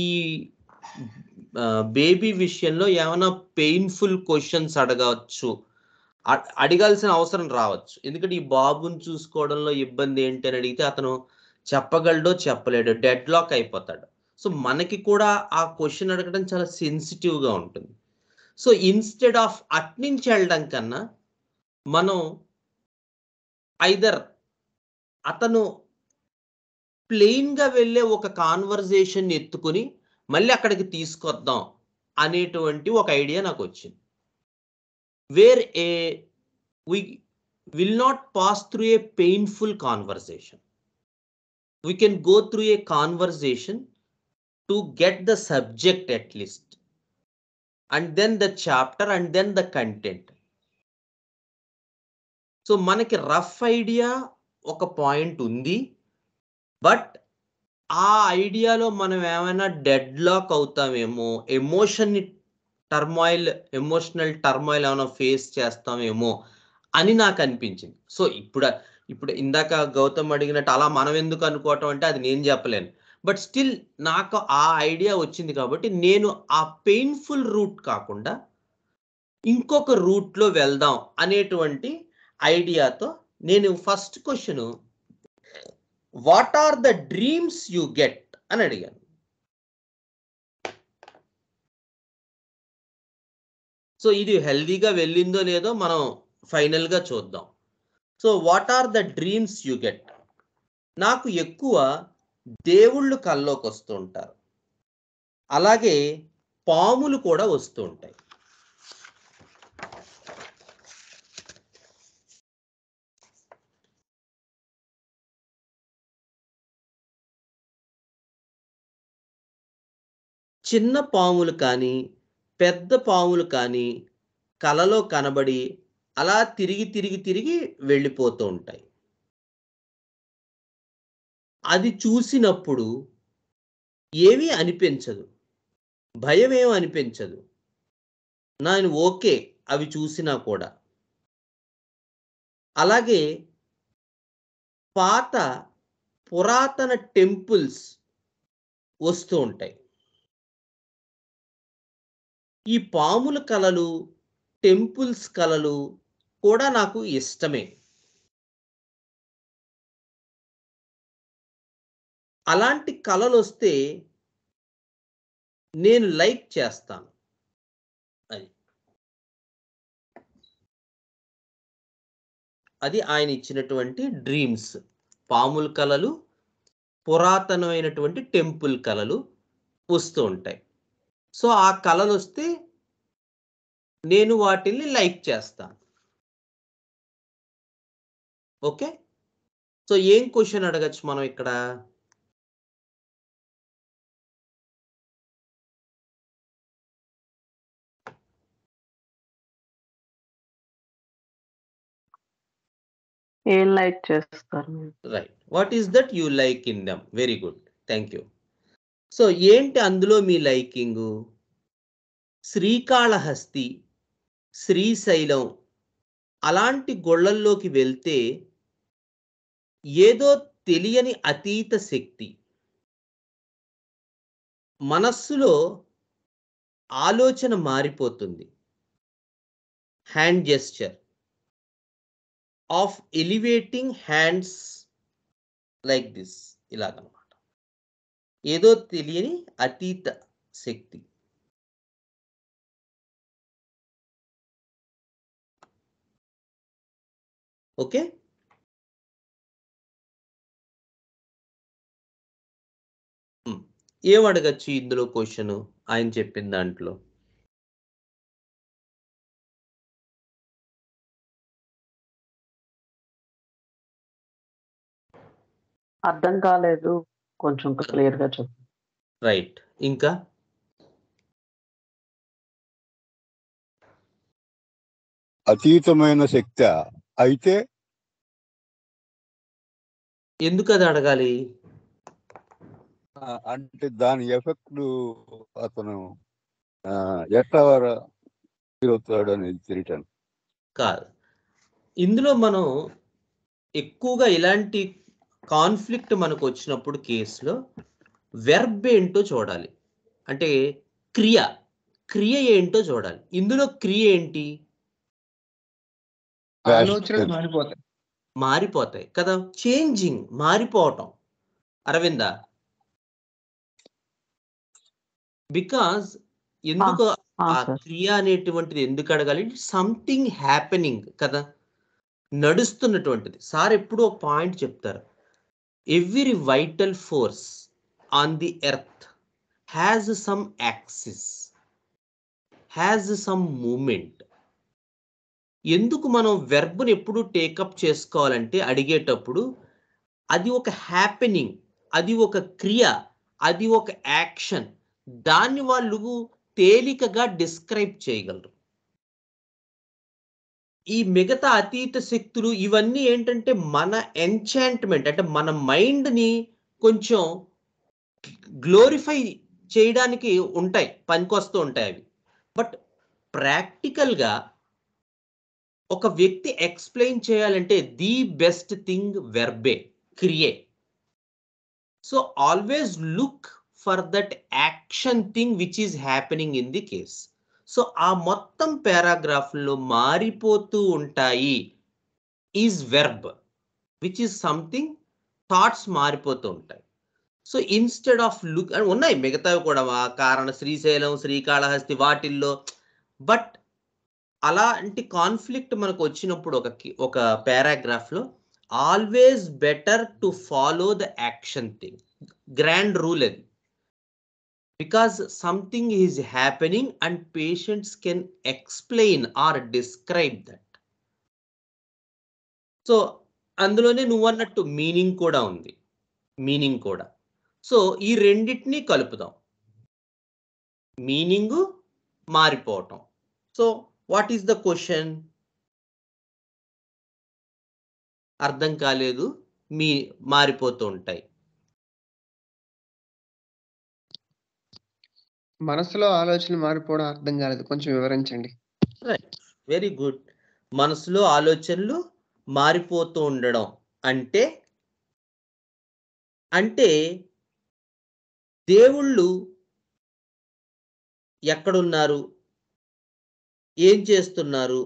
బేబీ విషయంలో ఏమైనా పెయిన్ఫుల్ క్వశ్చన్స్ అడగవచ్చు అ- అడగాల్సిన అవసరం రావచ్చు ఎందుకంటే ఈ బాబుని చూసుకోవడంలో ఇబ్బంది ఏంటి అని అడిగితే అతను చెప్పగలడో చెప్పలేడో డెడ్ లాక్ అయిపోతాడు సో మనకి కూడా ఆ క్వశ్చన్ అడగడం చాలా sensitive గా ఉంటుంది సో ఇన్స్టెడ్ ఆఫ్ అట్నుంచి వెళ్ళడం కన్నా మనం ఐదర్ అతను ప్లెయిన్ గా వెళ్ళే ఒక కాన్వర్జేషన్ ఎత్తుకుని మళ్ళీ అక్కడికి తీసుకొద్దాం అనేటువంటి ఒక ఐడియా నాకు వచ్చింది where a we will not pass through a painful conversation we can go through a conversation to get the subject at least and then the chapter and then the content so మనకి rough idea ఒక point ఉంది but ఆ ఐడియాలో మనం ఏమైనా dead lock అవుతామేమో emotion turmoil emotional turmoil ఏమైనా face చేస్తామేమో అని నాకు అనిపించింది సో ఇప్పుడు ఇప్పుడు ఇందాక గౌతమ్ అడిగినట్టు అలా మనం ఎందుకు అనుకోవటం అంటే అది నేను చెప్పలేను బట్ స్టిల్ నాకు ఆ ఐడియా వచ్చింది కాబట్టి నేను ఆ పెయిన్ఫుల్ రూట్ కాకుండా ఇంకొక రూట్లో వెళ్దాం అనేటువంటి ఐడియాతో నేను first question what are the dreams you get అని అడిగాను సో ఇది హెల్దీగా వెళ్ళిందో లేదో మనం ఫైనల్ గా చూద్దాం so what are the dreams you get నాకు ఎక్కువ దేవుళ్ళు కల్లోకి వస్తూ ఉంటారు అలాగే పాములు కూడా వస్తూ ఉంటాయి చిన్న పాములు కానీ పెద్ద పాములు కానీ కలలో కనబడి అలా తిరిగి తిరిగి తిరిగి వెళ్ళిపోతూ ఉంటాయి అది చూసినప్పుడు ఏమీ అనిపించదు భయం ఏం అనిపించదు నేను ఓకే అవి చూసినా కూడా అలాగే పాత పురాతన టెంపుల్స్ వస్తూ ఉంటాయి ఈ పాముల కళలు టెంపుల్స్ కళలు కూడా నాకు ఇష్టమే అలాంటి కళలు వస్తే నేను లైక్ చేస్తాను అది అది ఆయన ఇచ్చినటువంటి డ్రీమ్స్ పాముల కళలు పురాతనమైనటువంటి టెంపుల్ కళలు వస్తూ ఉంటాయి సో ఆ కళలు వస్తే నేను వాటిని లైక్ చేస్తాను ఓకే సో ఏం క్వశ్చన్ అడగచ్చు మనం ఇక్కడ ఏం లైక్ చేస్తారు మీరు right what is that you like in them very good thank you so ఏంటి అందులో మీ లైకింగు శ్రీకాళహస్తి శ్రీశైలం అలాంటి గొళ్ళల్లోకి వెళ్తే ఏదో తెలియని అతీత శక్తి మనస్సులో ఆలోచన మారిపోతుంది hand gesture of elevating hands like this ఇలాగనమాట ఏదో తెలియని అతీత శక్తి ఓకే మ్, ఏం అడగచ్చు ఇందులో క్వశ్చన్ ఆయన చెప్పిన దాంట్లో అర్థం కాలేదు కొంచెం క్లియర్ గా చెప్పు రైట్ ఇంకా అతీతమైన శక్తి అయితే ఎందుకు అది అడగాలి ఆ, అంటే దాని ఎఫెక్ట్ అతను ఆ, ఎట్లా అవుతాడు అనేది తెలియటాను కాదు ఇందులో మనం ఎక్కువగా ఇలాంటి కాన్ఫ్లిక్ట్ మనకు వచ్చినప్పుడు కేసులో వెర్బ్ ఏంటో చూడాలి అంటే క్రియ క్రియ ఏంటో చూడాలి ఇందులో క్రియ ఏంటి ఆలోచనలు మారిపోతాయి మారిపోతాయి కదా చేంజింగ్ మారిపోవటం అరవింద బికాజ్ ఎందుకు ఆ, ఆ సార్ క్రియ అనేటువంటిది ఎందుకు అడగాలి సంథింగ్ హ్యాపెనింగ్ కదా నడుస్తున్నటువంటిది సార్ ఎప్పుడు ఒక పాయింట్ చెప్తారు every vital force on the earth has some axis has some moment ఎందుకు మనం వెర్బ్ని ఎప్పుడు టేకప్ చేసుకోవాలంటే అడిగేటప్పుడు అది ఒక హ్యాపెనింగ్ అది ఒక క్రియ అది ఒక యాక్షన్ దాన్ని వాళ్ళు తేలికగా డిస్క్రైబ్ చేయగలరు ఈ మిగతా అతీత శక్తులు ఇవన్నీ ఏంటంటే మన ఎంచాంట్మెంట్ అంటే మన మైండ్ని కొంచెం గ్లోరిఫై చేయడానికి ఉంటాయి పనికొస్తూ ఉంటాయి అవి బట్ ప్రాక్టికల్గా ఒక వ్యక్తి ఎక్స్ప్లెయిన్ చేయాలంటే ది బెస్ట్ థింగ్ వెర్బే క్రియే so always look for that action thing which is happening in the case so ఆ మొత్తం పారాగ్రాఫ్లో మారిపోతూ ఉంటాయి is verb which is something thoughts మారిపోతూ ఉంటాయి సో ఇన్స్టెడ్ ఆఫ్ లుక్ ఉన్నాయి మిగతావి కూడా వా- కారణ శ్రీశైలం శ్రీకాళహస్తి వాటిల్లో బట్ అలాంటి కాన్ఫ్లిక్ట్ మనకు వచ్చినప్పుడు ఒక కి- ఒక పారాగ్రాఫ్లో always better to follow the action thing grand rule అది because something is happening and patients can explain or describe that so అందులోనే నువ్వు అన్నట్టు మీనింగ్ కూడా ఉంది మీనింగ్ కూడా సో ఈ రెండింటినీ కలుపుదాం మీనింగ్ మారిపోవటం so what is the question అర్థం కాలేదు మీ మారిపోతూ ఉంటాయి మనసులో ఆలోచనలు మారిపోవడం అర్థం కాలేదు కొంచెం వివరించండి రైట్ వెరీ గుడ్ మనసులో ఆలోచనలు మారిపోతూ ఉండడం అంటే అంటే దేవుళ్ళు ఎక్కడున్నారు ఏం చేస్తున్నారు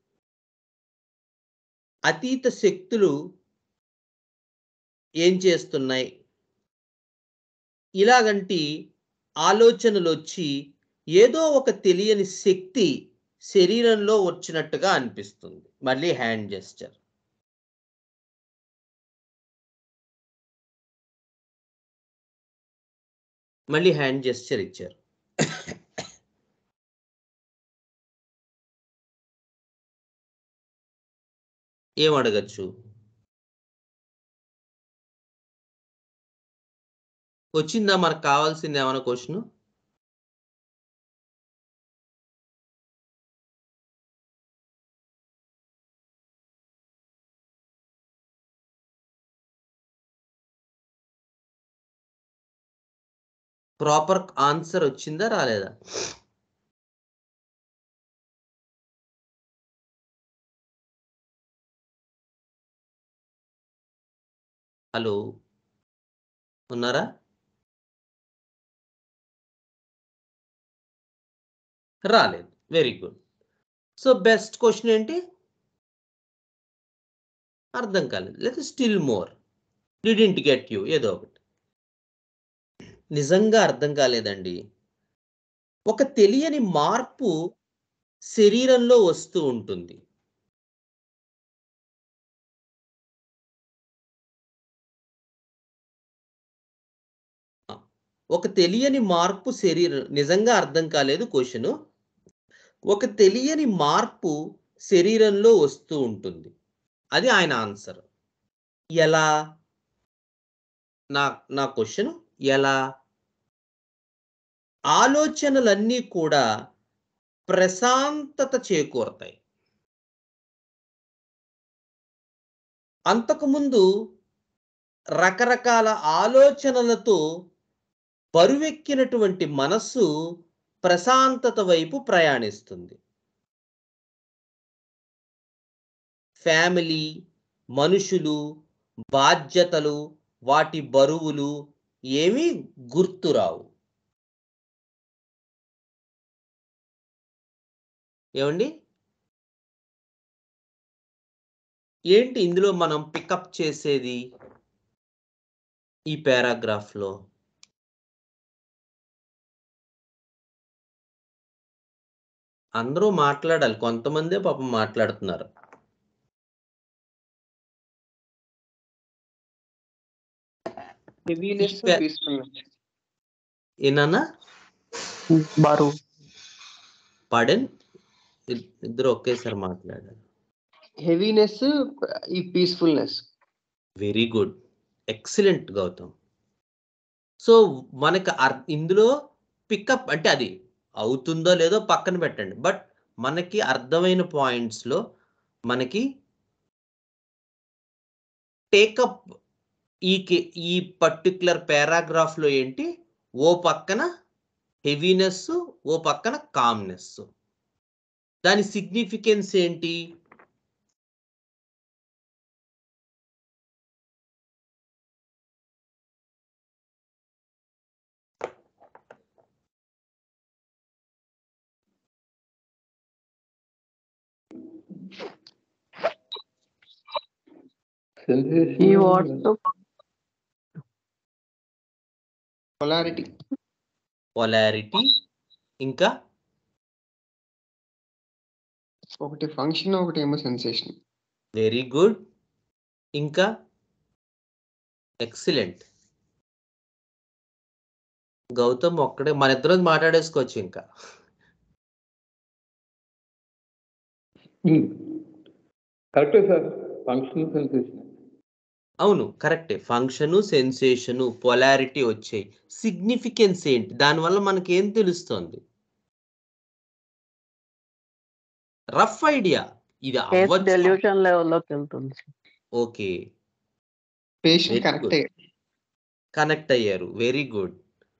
అతీత శక్తులు ఏం చేస్తున్నాయి ఇలాగంటి ఆలోచనలు వచ్చి ఏదో ఒక తెలియని శక్తి శరీరంలో వచ్చినట్టుగా అనిపిస్తుంది మళ్ళీ హ్యాండ్ జెస్చర్ మళ్ళీ హ్యాండ్ జెస్చర్ ఇచ్చారు ఏం అడగచ్చు వచ్చిందా మనకు కావాల్సింది ఏమైనా క్వశ్చన్ ప్రాపర్ ఆన్సర్ వచ్చిందా రాలేదా హలో ఉన్నారా రాలేదు very good so best question ఏంటి అర్థం కాలేదు లేదా still more didn't get you ఏదో ఒకటి నిజంగా అర్థం కాలేదండి ఒక తెలియని మార్పు శరీరంలో వస్తూ ఉంటుంది ఒక తెలియని మార్పు శరీరం నిజంగా అర్థం కాలేదు క్వశ్చన్ ఒక తెలియని మార్పు శరీరంలో వస్తూ ఉంటుంది అది ఆయన ఆన్సర్ ఎలా నా నా క్వశ్చన్ ఎలా ఆలోచనలన్నీ కూడా ప్రశాంతత చేకూరతాయి అంతకుముందు రకరకాల ఆలోచనలతో బరువెక్కినటువంటి మనస్సు ప్రశాంతత వైపు ప్రయాణిస్తుంది ఫ్యామిలీ మనుషులు బాధ్యతలు వాటి బరువులు ఏమీ గుర్తురావు ఏమండి ఏంటి ఇందులో మనం పికప్ చేసేది ఈ పారాగ్రాఫ్ లో అందరూ మాట్లాడాలి కొంతమందే పాపం మాట్లాడుతున్నారు హెవీనెస్ ఇప్ప- పీస్ఫుల్నెస్ ఏనన్నా బరువు పడెన్ ఇద్దరు ఒకేసారి మాట్లాడారు హెవీనెస్ ఈ peacefulness very good excellent Gautam so మనకు అర్- ఇందులో పికప్ అంటే అది అవుతుందో లేదో పక్కన పెట్టండి బట్ మనకి అర్థమైన పాయింట్స్ లో మనకి టేకప్ ఈ కే- ఈ పర్టికులర్ పారాగ్రాఫ్ లో ఏంటి ఓ పక్కన హెవీనెస్ ఓ పక్కన కామ్నెస్ దాని సిగ్నిఫికెన్స్ ఏంటి ఈ వర్డ్స్ పొలారిటీ పొలారిటీ ఇంకా ఒకటి ఫంక్షన్ ఒకటి ఏమో సెన్సేషన్ వెరీ గుడ్ ఇంకా ఎక్సలెంట్ గౌతమ్ ఒక్కడే మన ఇద్దరం మాట్లాడేసుకోవచ్చు ఇంకా కరెక్టే సార్ ఫంక్షన్ సెన్సేషన్ అవును కరెక్టే ఫంక్షను సెన్సేషను పొలారిటీ వచ్చాయి సిగ్నిఫికెన్స్ ఏంటి దానివల్ల మనకి ఏం తెలుస్తుంది రఫ్ ఐడియా ఇది కేసు అవ్వచ్చు డెల్యూషన్ లెవెల్లోకి వెళ్తుంది okay patient Very correct good. Connect అయ్యారు వెరీ గుడ్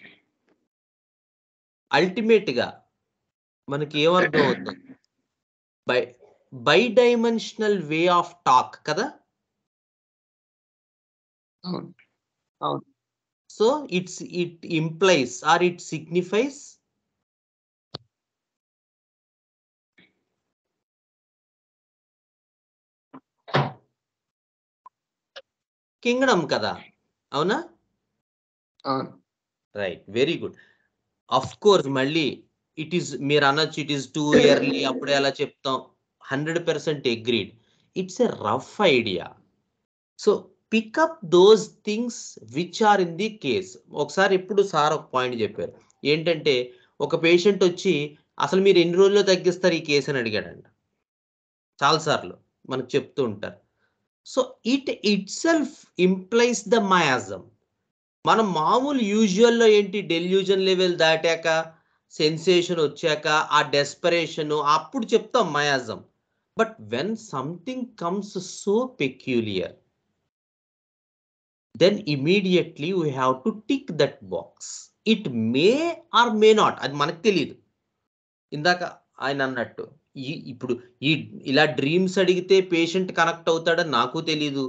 అల్టిమేట్ గా మనకి ఏమర్థం అవుతుంది bi bi dimensional way of talk కదా అవును so it's it implies or it signifies kingdom కదా అవునా అవును right very good of course మళ్ళీ ఇట్ ఈస్ మీరు అనొచ్చు ఇట్ ఈస్ టూ ఇయర్లీ అప్పుడే అలా చెప్తాం hundred percent agreed it's a rough idea so pick up those things which are in the case ఒకసారి ఎప్పుడు సార్ ఒక పాయింట్ చెప్పారు ఏంటంటే ఒక పేషెంట్ వచ్చి అసలు మీరు ఎన్ని రోజుల్లో తగ్గిస్తారు ఈ కేసు అని అడిగాడంట చాలాసార్లు మనకు చెప్తూ ఉంటారు so it itself implies the miasm మనం మామూలు యూజువల్లో ఏంటి డెల్యూజన్ లెవెల్ దాటాక సెన్సేషన్ వచ్చాక ఆ డెస్పరేషన్ అప్పుడు చెప్తాం miasm but when something comes so peculiar then immediately we have to tick that box it may or may not అది మనకు తెలియదు ఇందాక ఆయన అన్నట్టు ఈ ఇప్పుడు ఈ ఇలా డ్రీమ్స్ అడిగితే పేషెంట్ కనెక్ట్ అవుతాడని నాకు తెలీదు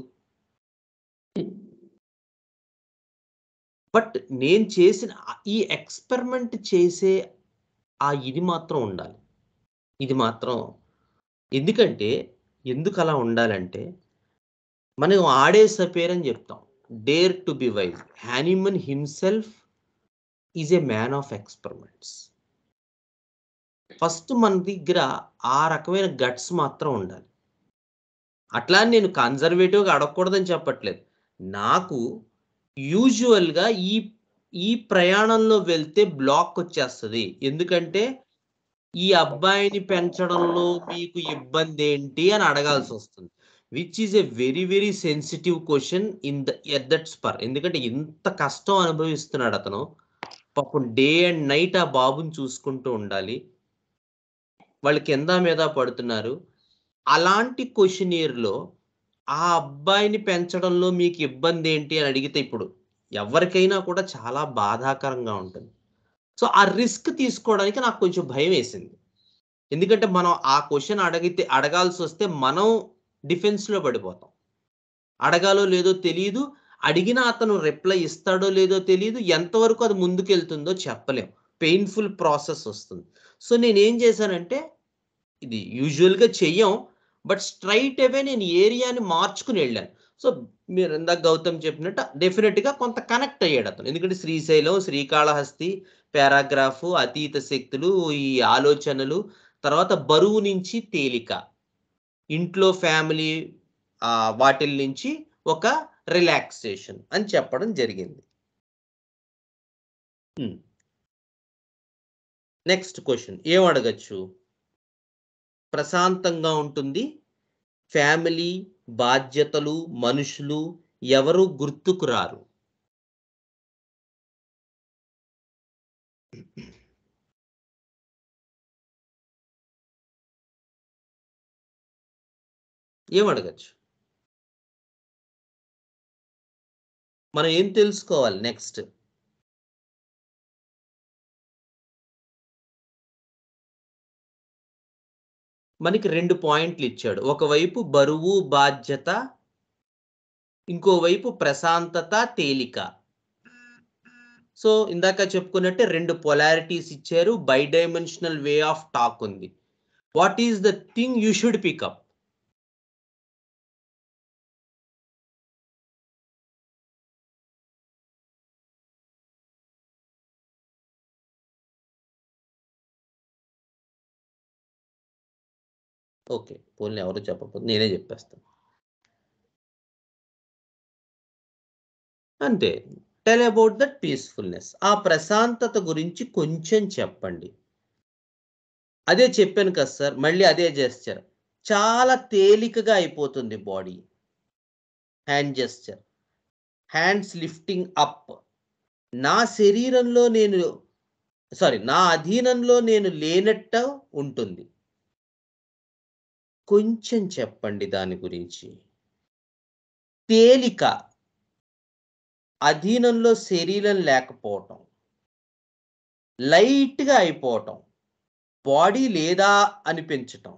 బట్ నేను చేసిన ఆ- ఈ ఎక్స్పెరిమెంట్ చేసే ఆ ఇది మాత్రం ఉండాలి ఇది మాత్రం ఎందుకంటే ఎందుకు అలా ఉండాలంటే మనం ఆడే సపేర్ అని చెప్తాం dare to be wise Hahnemann himself is a man of experiments first మన దగ్గర ఆ రకమైన గట్స్ మాత్రం ఉండాలి అట్లా అని నేను కన్జర్వేటివ్గా అడగకూడదని చెప్పట్లేదు నాకు యూజువల్గా ఈ ఈ ప్రయాణంలో వెళ్తే బ్లాక్ వచ్చేస్తుంది ఎందుకంటే ఈ అబ్బాయిని పెంచడంలో మీకు ఇబ్బంది ఏంటి అని అడగాల్సి వస్తుంది which is a very very sensitive question in the at that spur ఎందుకంటే ఇంత కష్టం అనుభవిస్తున్నాడు అతను పాపం డే అండ్ నైట్ ఆ బాబుని చూసుకుంటూ ఉండాలి వాళ్ళు కింద మీద పడుతున్నారు అలాంటి క్వశ్చనియర్లో ఆ అబ్బాయిని పెంచడంలో మీకు ఇబ్బంది ఏంటి అని అడిగితే ఇప్పుడు ఎవరికైనా కూడా చాలా బాధాకరంగా ఉంటుంది సో ఆ రిస్క్ తీసుకోవడానికి నాకు కొంచెం భయం వేసింది ఎందుకంటే మనం ఆ క్వశ్చన్ అడిగితే అడగాల్సి వస్తే మనం డిఫెన్స్లో పడిపోతాం అడగాలో లేదో తెలియదు అడిగిన అతను రిప్లై ఇస్తాడో లేదో తెలియదు ఎంతవరకు అది ముందుకెళ్తుందో చెప్పలేం పెయిన్ఫుల్ ప్రాసెస్ వస్తుంది సో నేను ఏం చేశానంటే ఇది యూజువల్గా చెయ్యం బట్ స్ట్రైట్ అవే నేను ఏరియాని మార్చుకుని వెళ్ళాను సో మీరు ఇందాక గౌతమ్ చెప్పినట్టు డెఫినెట్గా కొంత కనెక్ట్ అయ్యాడు అతను ఎందుకంటే శ్రీశైలం శ్రీకాళహస్తి పారాగ్రాఫ్ అతీత శక్తులు ఈ ఆలోచనలు తర్వాత బరువు నుంచి తేలిక ఇంట్లో ఫ్యామిలీ వాటిల్ నుంచి ఒక రిలాక్సేషన్ అని చెప్పడం జరిగింది నెక్స్ట్ క్వశ్చన్ ఏం అడగచ్చు ప్రశాంతంగా ఉంటుంది ఫ్యామిలీ బాధ్యతలు మనుషులు ఎవరు గుర్తుకు రారు ఏం అడగచ్చు మనం ఏం తెలుసుకోవాలి నెక్స్ట్ మనకి రెండు పాయింట్లు ఇచ్చాడు ఒకవైపు బరువు బాధ్యత ఇంకోవైపు ప్రశాంతత తేలిక సో ఇందాక చెప్పుకున్నట్టే రెండు పొలారిటీస్ ఇచ్చారు bi dimensional way of talk ఉంది what is the thing you should pick up okay పోనీ ఎవరు చెప్పకపోతే నేనే చెప్పేస్తాను అంతే టెల్ అబౌట్ దట్ పీస్ఫుల్నెస్ ఆ ప్రశాంతత గురించి కొంచెం చెప్పండి అదే చెప్పాను కదా సార్ మళ్ళీ అదే జెస్చర్ చాలా తేలికగా అయిపోతుంది body hand gesture hands lifting up నా శరీరంలో నేను సారీ నా అధీనంలో నేను లేనట్ట ఉంటుంది కొంచెం చెప్పండి దాని గురించి తేలిక అధీనంలో శరీరం లేకపోవటం లైట్గా అయిపోవటం బాడీ లేదా అనిపించటం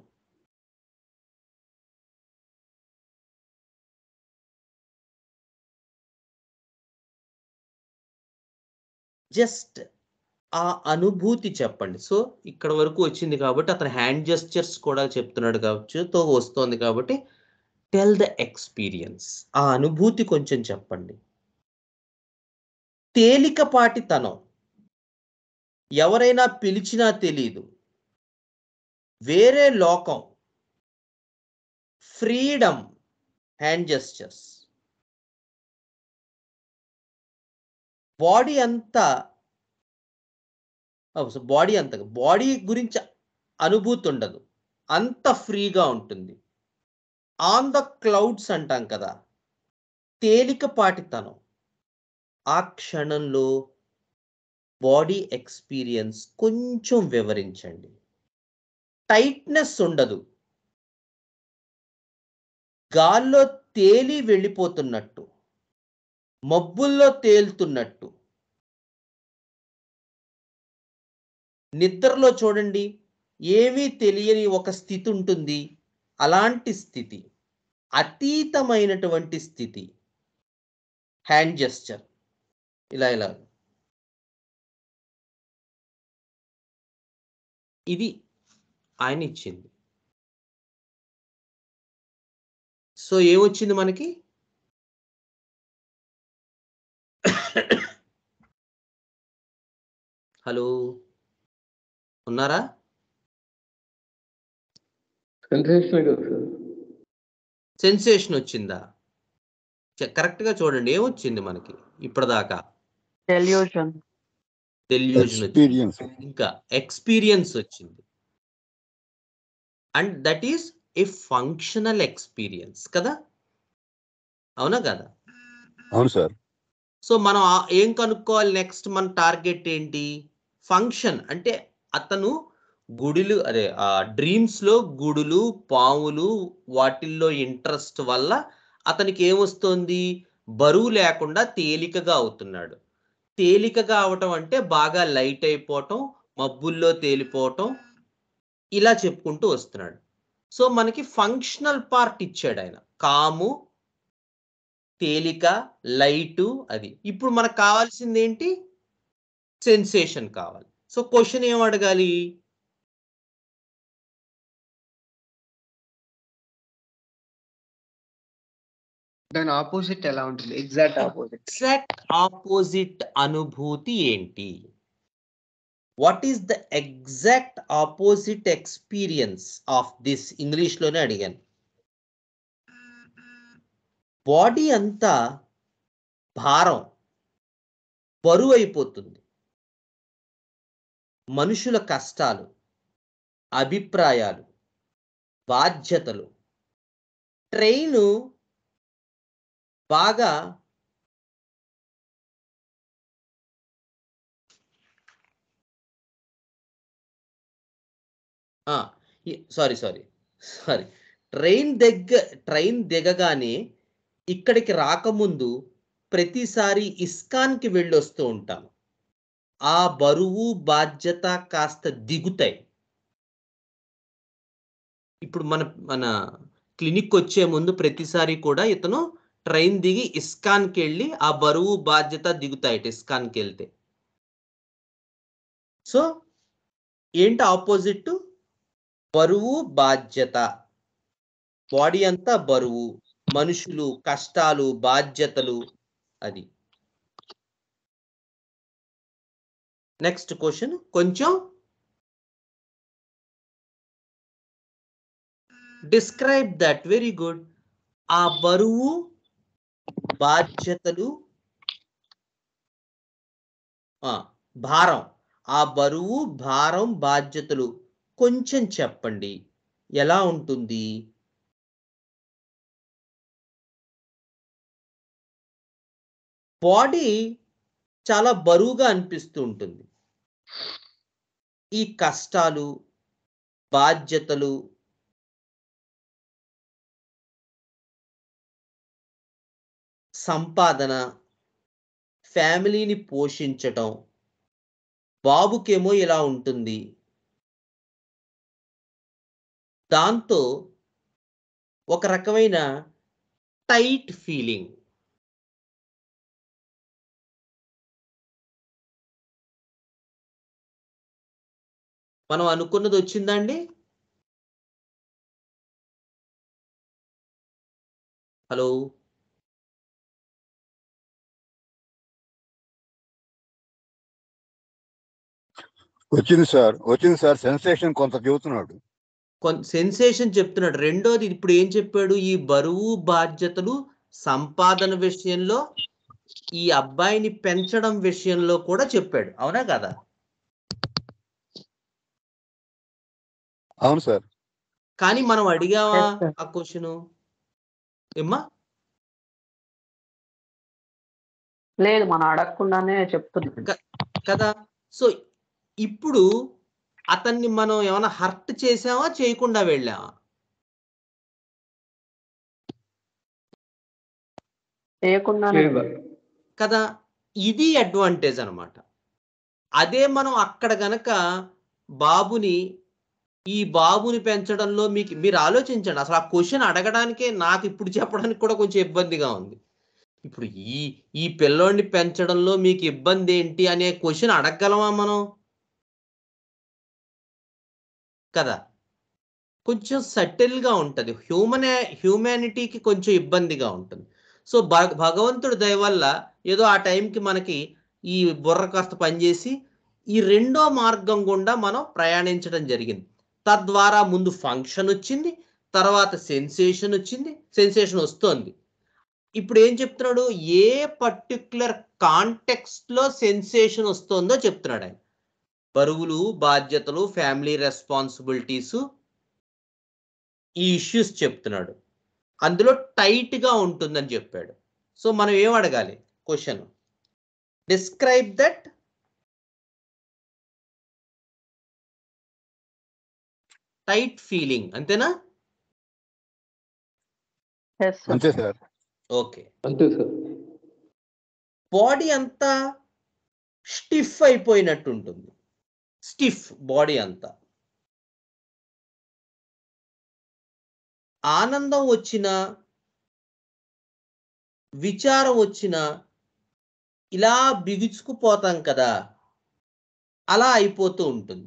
జస్ట్ ఆ అనుభూతి చెప్పండి సో ఇక్కడ వరకు వచ్చింది కాబట్టి అతను హ్యాండ్ జెస్చర్స్ కూడా చెప్తున్నాడు కావచ్చు తో వస్తోంది కాబట్టి టెల్ ద ఎక్స్పీరియన్స్ ఆ అనుభూతి కొంచెం చెప్పండి తేలికపాటితనం ఎవరైనా పిలిచినా తెలియదు వేరే లోకం ఫ్రీడమ్ హ్యాండ్ జెస్చర్స్ బాడీ అంతా బాడీ అంత బాడీ గురించి అనుభూతి ఉండదు అంత ఫ్రీగా ఉంటుంది ఆన్ ద క్లౌడ్స్ అంటాం కదా తేలికపాటితనం ఆ క్షణంలో బాడీ ఎక్స్పీరియన్స్ కొంచెం వివరించండి టైట్నెస్ ఉండదు గాల్లో తేలి వెళ్ళిపోతున్నట్టు మబ్బుల్లో తేలుతున్నట్టు నిద్రలో చూడండి ఏమీ తెలియని ఒక స్థితి ఉంటుంది అలాంటి స్థితి అతీతమైనటువంటి స్థితి హ్యాండ్ జెస్చర్ ఇలా ఇలా ఇది ఆయన ఇచ్చింది సో ఏమొచ్చింది మనకి హలో ఉన్నారా సెన్సేషన్ కదా సార్ సెన్సేషన్ వచ్చిందా కరెక్ట్ గా చూడండి ఏమొచ్చింది మనకి ఇప్పటిదాకా డెల్యూషన్ డెల్యూజన్ వచ్చింది ఎక్స్పీరియన్స్ ఇంకా ఎక్స్పీరియన్స్ వచ్చింది and that is a functional experience కదా అవునా కదా అవును సార్ సో మనం ఆ- ఏం కనుక్కోవాలి నెక్స్ట్ మన టార్గెట్ ఏంటి ఫంక్షన్ అంటే అతను గుడిలు అదే ఆ డ్రీమ్స్ లో గుడులు పాములు వాటిల్లో ఇంట్రెస్ట్ వల్ల అతనికి ఏమొస్తుంది బరువు లేకుండా తేలికగా అవుతున్నాడు తేలికగా అవటం అంటే బాగా లైట్ అయిపోవటం మబ్బుల్లో తేలిపోవటం ఇలా చెప్పుకుంటూ వస్తున్నాడు సో మనకి ఫంక్షనల్ పార్ట్ ఇచ్చాడు ఆయన కాము తేలిక లైటు అది ఇప్పుడు మనకు కావాల్సింది ఏంటి సెన్సేషన్ కావాలి సో క్వశ్చన్ ఏం అడగాలి దాని ఆపోజిట్ ఎలా ఉంటుంది ఎగ్జాక్ట్ ఆపోజిట్ ఎగ్జాక్ట్ ఆపోజిట్ అనుభూతి ఏంటి what is the exact opposite experience of this ఇంగ్లీష్లోనే అడిగాను బాడీ అంతా భారం బరువు అయిపోతుంది మనుషుల కష్టాలు అభిప్రాయాలు బాధ్యతలు ట్రైను బాగా సారీ సారీ సారీ ట్రైన్ దగ్గర ట్రైన్ దిగగానే ఇక్కడికి రాకముందు ప్రతిసారి ఇస్కాన్కి వెళ్ళొస్తూ ఉంటాను ఆ బరువు బాధ్యత కాస్త దిగుతాయి ఇప్పుడు మన మన క్లినిక్ వచ్చే ముందు ప్రతిసారి కూడా ఇతను ట్రైన్ దిగి ఇస్కాన్కి వెళ్ళి ఆ బరువు బాధ్యత దిగుతాయట ఇస్కాన్కి వెళ్తే సో ఏంటి ఆపోజిట్ బరువు బాధ్యత బాడీ అంతా బరువు మనుషులు కష్టాలు బాధ్యతలు అది నెక్స్ట్ క్వశ్చన్ కొంచెం డిస్క్రైబ్ దట్ వెరీ గుడ్ ఆ బరువు బాధ్యతలు ఆ, భారం ఆ బరువు భారం బాధ్యతలు కొంచెం చెప్పండి ఎలా ఉంటుంది బాడీ చాలా బరువుగా అనిపిస్తూ ఉంటుంది ఈ కష్టాలు బాధ్యతలు సంపాదన ఫ్యామిలీని పోషించటం బాబుకేమో ఇలా ఉంటుంది దాంతో ఒక రకమైన టైట్ ఫీలింగ్ మనం అనుకున్నది వచ్చిందండి హలో వచ్చింది సార్ వచ్చింది సార్ సెన్సేషన్ కొంత చెబుతున్నాడు సెన్సేషన్ చెప్తున్నాడు రెండోది ఇప్పుడు ఏం చెప్పాడు ఈ బరువు బాధ్యతలు సంపాదన విషయంలో ఈ అబ్బాయిని పెంచడం విషయంలో కూడా చెప్పాడు అవునా కదా అవును సార్ కానీ మనం అడిగావా Yes, sir. ఆ క్వశ్చన్ ఏమ్మా లేదు మనం అడగకుండానే చెప్తున్నాం కదా సో ఇప్పుడు అతన్ని మనం ఏమైనా హర్ట్ చేసామా చేయకుండా వెళ్ళామా చేయకుండానే కదా ఇది అడ్వాంటేజ్ అన్నమాట అదే మనం అక్కడ గనక బాబుని ఈ బాబుని పెంచడంలో మీకు మీరు ఆలోచించండి అసలు ఆ క్వశ్చన్ అడగడానికే నాకు ఇప్పుడు చెప్పడానికి కూడా కొంచెం ఇబ్బందిగా ఉంది ఇప్పుడు ఈ ఈ పిల్లోడిని పెంచడంలో మీకు ఇబ్బంది ఏంటి అనే క్వశ్చన్ అడగగలమా మనం కదా కొంచెం సటిల్గా ఉంటుంది హ్యూమన్ హ్యూమానిటీకి కొంచెం ఇబ్బందిగా ఉంటుంది సో భగ భగవంతుడి దయ వల్ల ఏదో ఆ టైంకి మనకి ఈ బుర్ర కాస్త పనిచేసి ఈ రెండో మార్గం గుండా మనం ప్రయాణించడం జరిగింది తద్వారా ముందు ఫంక్షన్ వచ్చింది తర్వాత సెన్సేషన్ వచ్చింది సెన్సేషన్ వస్తోంది ఇప్పుడు ఏం చెప్తున్నాడు ఏ పర్టిక్యులర్ కాంటెక్స్ట్ లో సెన్సేషన్ వస్తుందో చెప్తున్నాడు ఆయన బరువులు బాధ్యతలు ఫ్యామిలీ రెస్పాన్సిబిలిటీస్ ఈ ఇష్యూస్ చెప్తున్నాడు అందులో టైట్ గా ఉంటుందని చెప్పాడు సో మనం ఏం అడగాలి question describe that tight feeling అంతేనా Yes, sir. అంతే సార్ ఓకే అంతే సార్ బాడీ అంతా స్టిఫ్ అయిపోయినట్టు ఉంటుంది స్టిఫ్ బాడీ అంతా ఆనందం వచ్చిన విచారం వచ్చిన ఇలా బిగుచుకుపోతాం కదా అలా అయిపోతూ ఉంటుంది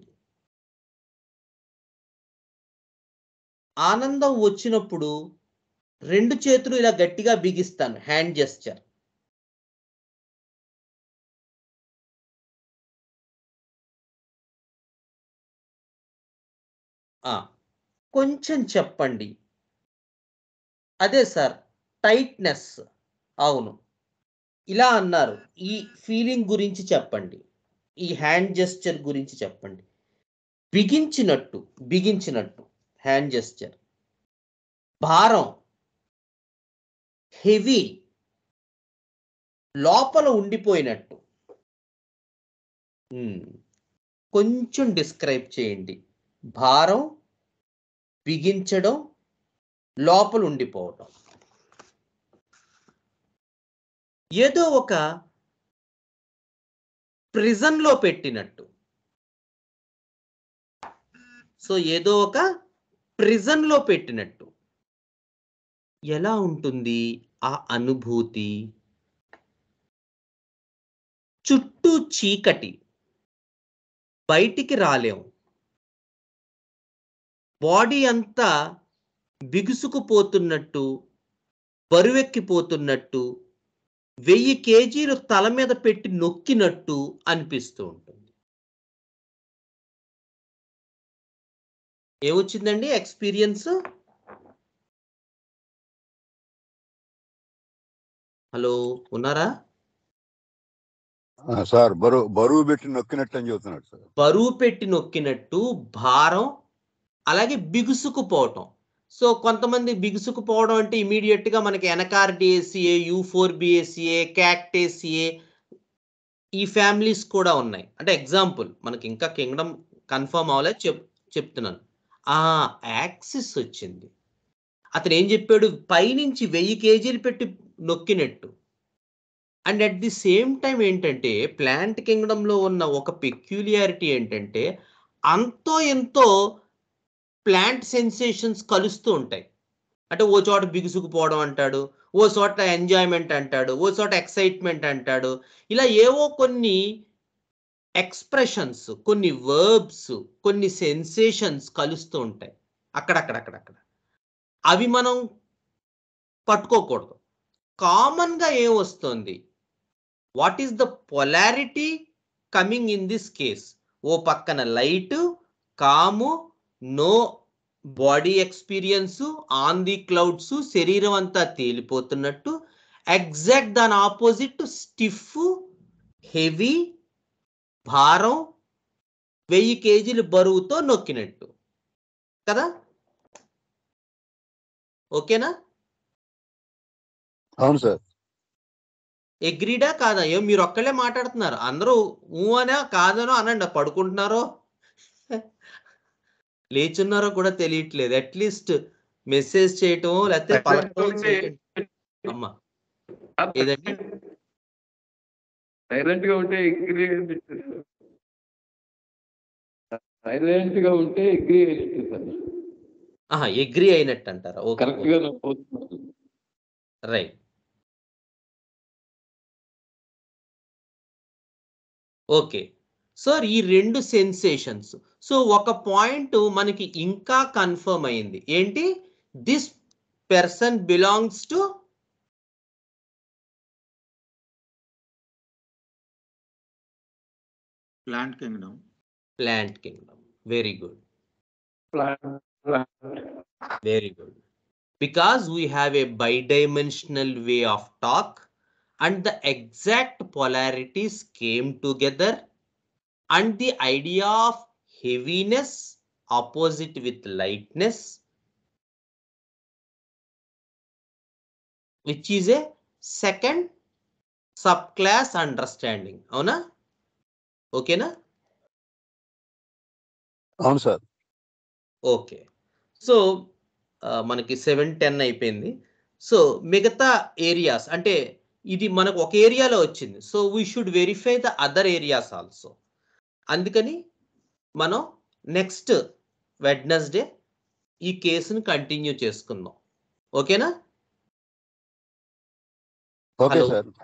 ఆనందం వచ్చినప్పుడు రెండు చేతులు ఇలా గట్టిగా బిగిస్తాను హ్యాండ్ జెస్చర్ ఆ, కొంచెం చెప్పండి అదే సార్ టైట్నెస్ అవును ఇలా అన్నారు ఈ ఫీలింగ్ గురించి చెప్పండి ఈ హ్యాండ్ జెస్చర్ గురించి చెప్పండి బిగించినట్టు బిగించినట్టు హ్యాండ్ జెస్చర్ భారం హెవీ లోపల ఉండిపోయినట్టు ఉమ్, కొంచెం డిస్క్రైబ్ చేయండి భారం బిగించడం లోపల ఉండిపోవటం ఏదో ఒక ప్రిజన్ లో పెట్టినట్టు సో ఏదో ఒక ప్రిజన్ లో పెట్టినట్టు ఎలా ఉంటుంది ఆ అనుభూతి చుట్టూ చీకటి బయటికి రాలేం బాడీ అంతా బిగుసుకుపోతున్నట్టు బరువెక్కిపోతున్నట్టు వెయ్యి కేజీలు తల మీద పెట్టి నొక్కినట్టు అనిపిస్తూ ఉంటుంది ఏమొచ్చిందండి ఎక్స్పీరియన్స్ హలో ఉన్నారా ఆ, సార్ బరువు బరువు పెట్టి నొక్కినట్టు అని చెబుతున్నాడు సార్ బరువు పెట్టి నొక్కినట్టు భారం అలాగే బిగుసుకుపోవటం సో కొంతమంది బిగుసుకుపోవడం అంటే ఇమీడియట్ గా మనకి ఎనకార్డిఏసిఏ యూ ఫోర్ బిఏసిఏ క్యాక్టేసిఏ ఈ ఫ్యామిలీస్ కూడా ఉన్నాయి అంటే ఎగ్జాంపుల్ మనకి ఇంకా కింగ్డమ్ కన్ఫర్మ్ అవ్వలేదు చెప్ చెప్తున్నాను ఆ యాక్సిస్ వచ్చింది అతను ఏం చెప్పాడు పైనుంచి వెయ్యి కేజీలు పెట్టి నొక్కినట్టు and at the same time ఏంటంటే ప్లాంట్ కింగ్డమ్ లో ఉన్న ఒక పెక్యులియారిటీ ఏంటంటే అంతో ఎంతో ప్లాంట్ సెన్సేషన్స్ కలుస్తూ ఉంటాయి అంటే ఓ చోట బిగుసుకుపోవడం అంటాడు ఓ చోట ఎంజాయ్మెంట్ అంటాడు ఓ చోట ఎక్సైట్మెంట్ అంటాడు ఇలా ఏవో కొన్ని ఎక్స్ప్రెషన్స్ కొన్ని వర్బ్స్ కొన్ని సెన్సేషన్స్ కలుస్తూ ఉంటాయి అక్కడక్కడక్కడక్కడ అవి మనం పట్టుకోకూడదు కామన్గా ఏం వస్తుంది what is the polarity coming in this case ఓ పక్కన light calm no body experience on the clouds శరీరం అంతా తేలిపోతున్నట్టు ఎగ్జాక్ట్ దాని ఆపోజిట్ స్టిఫ్ హెవీ భారం వెయ్యి కేజీలు బరువుతో నొక్కినట్టు కదా ఓకేనా అవును సార్ ఎగ్రీడా కాదా ఏం మీరు ఒక్కళ్ళే మాట్లాడుతున్నారు అందరూ ఊ అనా కాదనో అనండి పడుకుంటున్నారో లేచున్నారో కూడా తెలియట్లేదు అట్లీస్ట్ మెసేజ్ చేయటం లేకపోతే పలకటం చేయటం. అమ్మా ఏదండి సైలెంట్ గా ఉంటే ఎగ్రీ సైలెంట్ గా ఉంటే ఎగ్రీ సార్ ఆహా ఎగ్రీ అయినట్టు అంటారా ఓకే కరెక్ట్ గా నాకు పోతున్నాను. రైట్ ఓకే సార్ ఈ రెండు సెన్సేషన్స్ సో ఒక పాయింట్ మనకి ఇంకా కన్ఫర్మ్ అయింది ఏంటి this person belongs to plant kingdom plant kingdom very good Plant, plant. Very good. Because we have a bidimensional way of talk and the exact polarities came together and the idea of heaviness opposite with lightness which is a second subclass understanding అవునా ఓకేనా అవును sir okay so ఆ, మనకి seven ten అయిపోయింది so మిగతా areas అంటే ఇది మనకు ఒక ఏరియాలో వచ్చింది so we should verify the other areas also అందుకని మనం నెక్స్ట్ వెడ్నెస్డే ఈ కేసును కంటిన్యూ చేసుకుందాం ఓకేనా okay Hello. Sir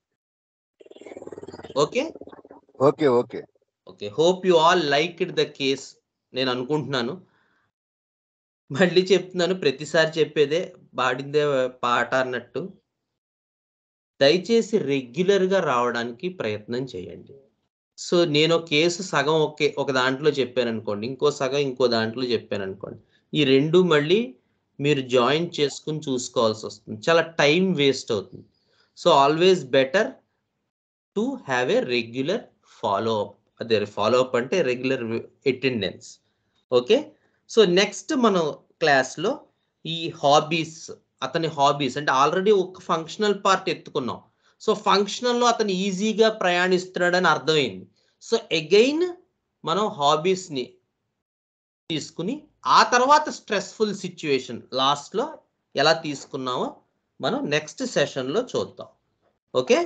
okay okay okay okay hope you all like it the case నేను అనుకుంటున్నాను మళ్ళీ చెప్తున్నాను ప్రతిసారి చెప్పేదే పాడిందే పాట అన్నట్టు దయచేసి రెగ్యులర్గా రావడానికి ప్రయత్నం చేయండి సో నేను ఒక కేసు సగం ఒకే ఒక దాంట్లో చెప్పాను అనుకోండి ఇంకో సగం ఇంకో దాంట్లో చెప్పాను అనుకోండి ఈ రెండు మళ్ళీ మీరు జాయిన్ చేసుకుని చూసుకోవాల్సి వస్తుంది చాలా టైం వేస్ట్ అవుతుంది so always better to have a regular follow up అదే ఫాలో అప్ అంటే regular attendance okay so next మనం క్లాస్లో ఈ హాబీస్ అతని హాబీస్ అంటే ఆల్రెడీ ఒక ఫంక్షనల్ పార్ట్ ఎత్తుకున్నాం సో ఫంక్షనల్లో అతను ఈజీగా ప్రయాణిస్తున్నాడని అర్థమైంది సో అగైన్ మనం హాబీస్ని తీసుకుని ఆ తర్వాత స్ట్రెస్ఫుల్ సిచ్యువేషన్ లాస్ట్లో ఎలా తీసుకున్నామో మనం నెక్స్ట్ సెషన్లో చూద్దాం okay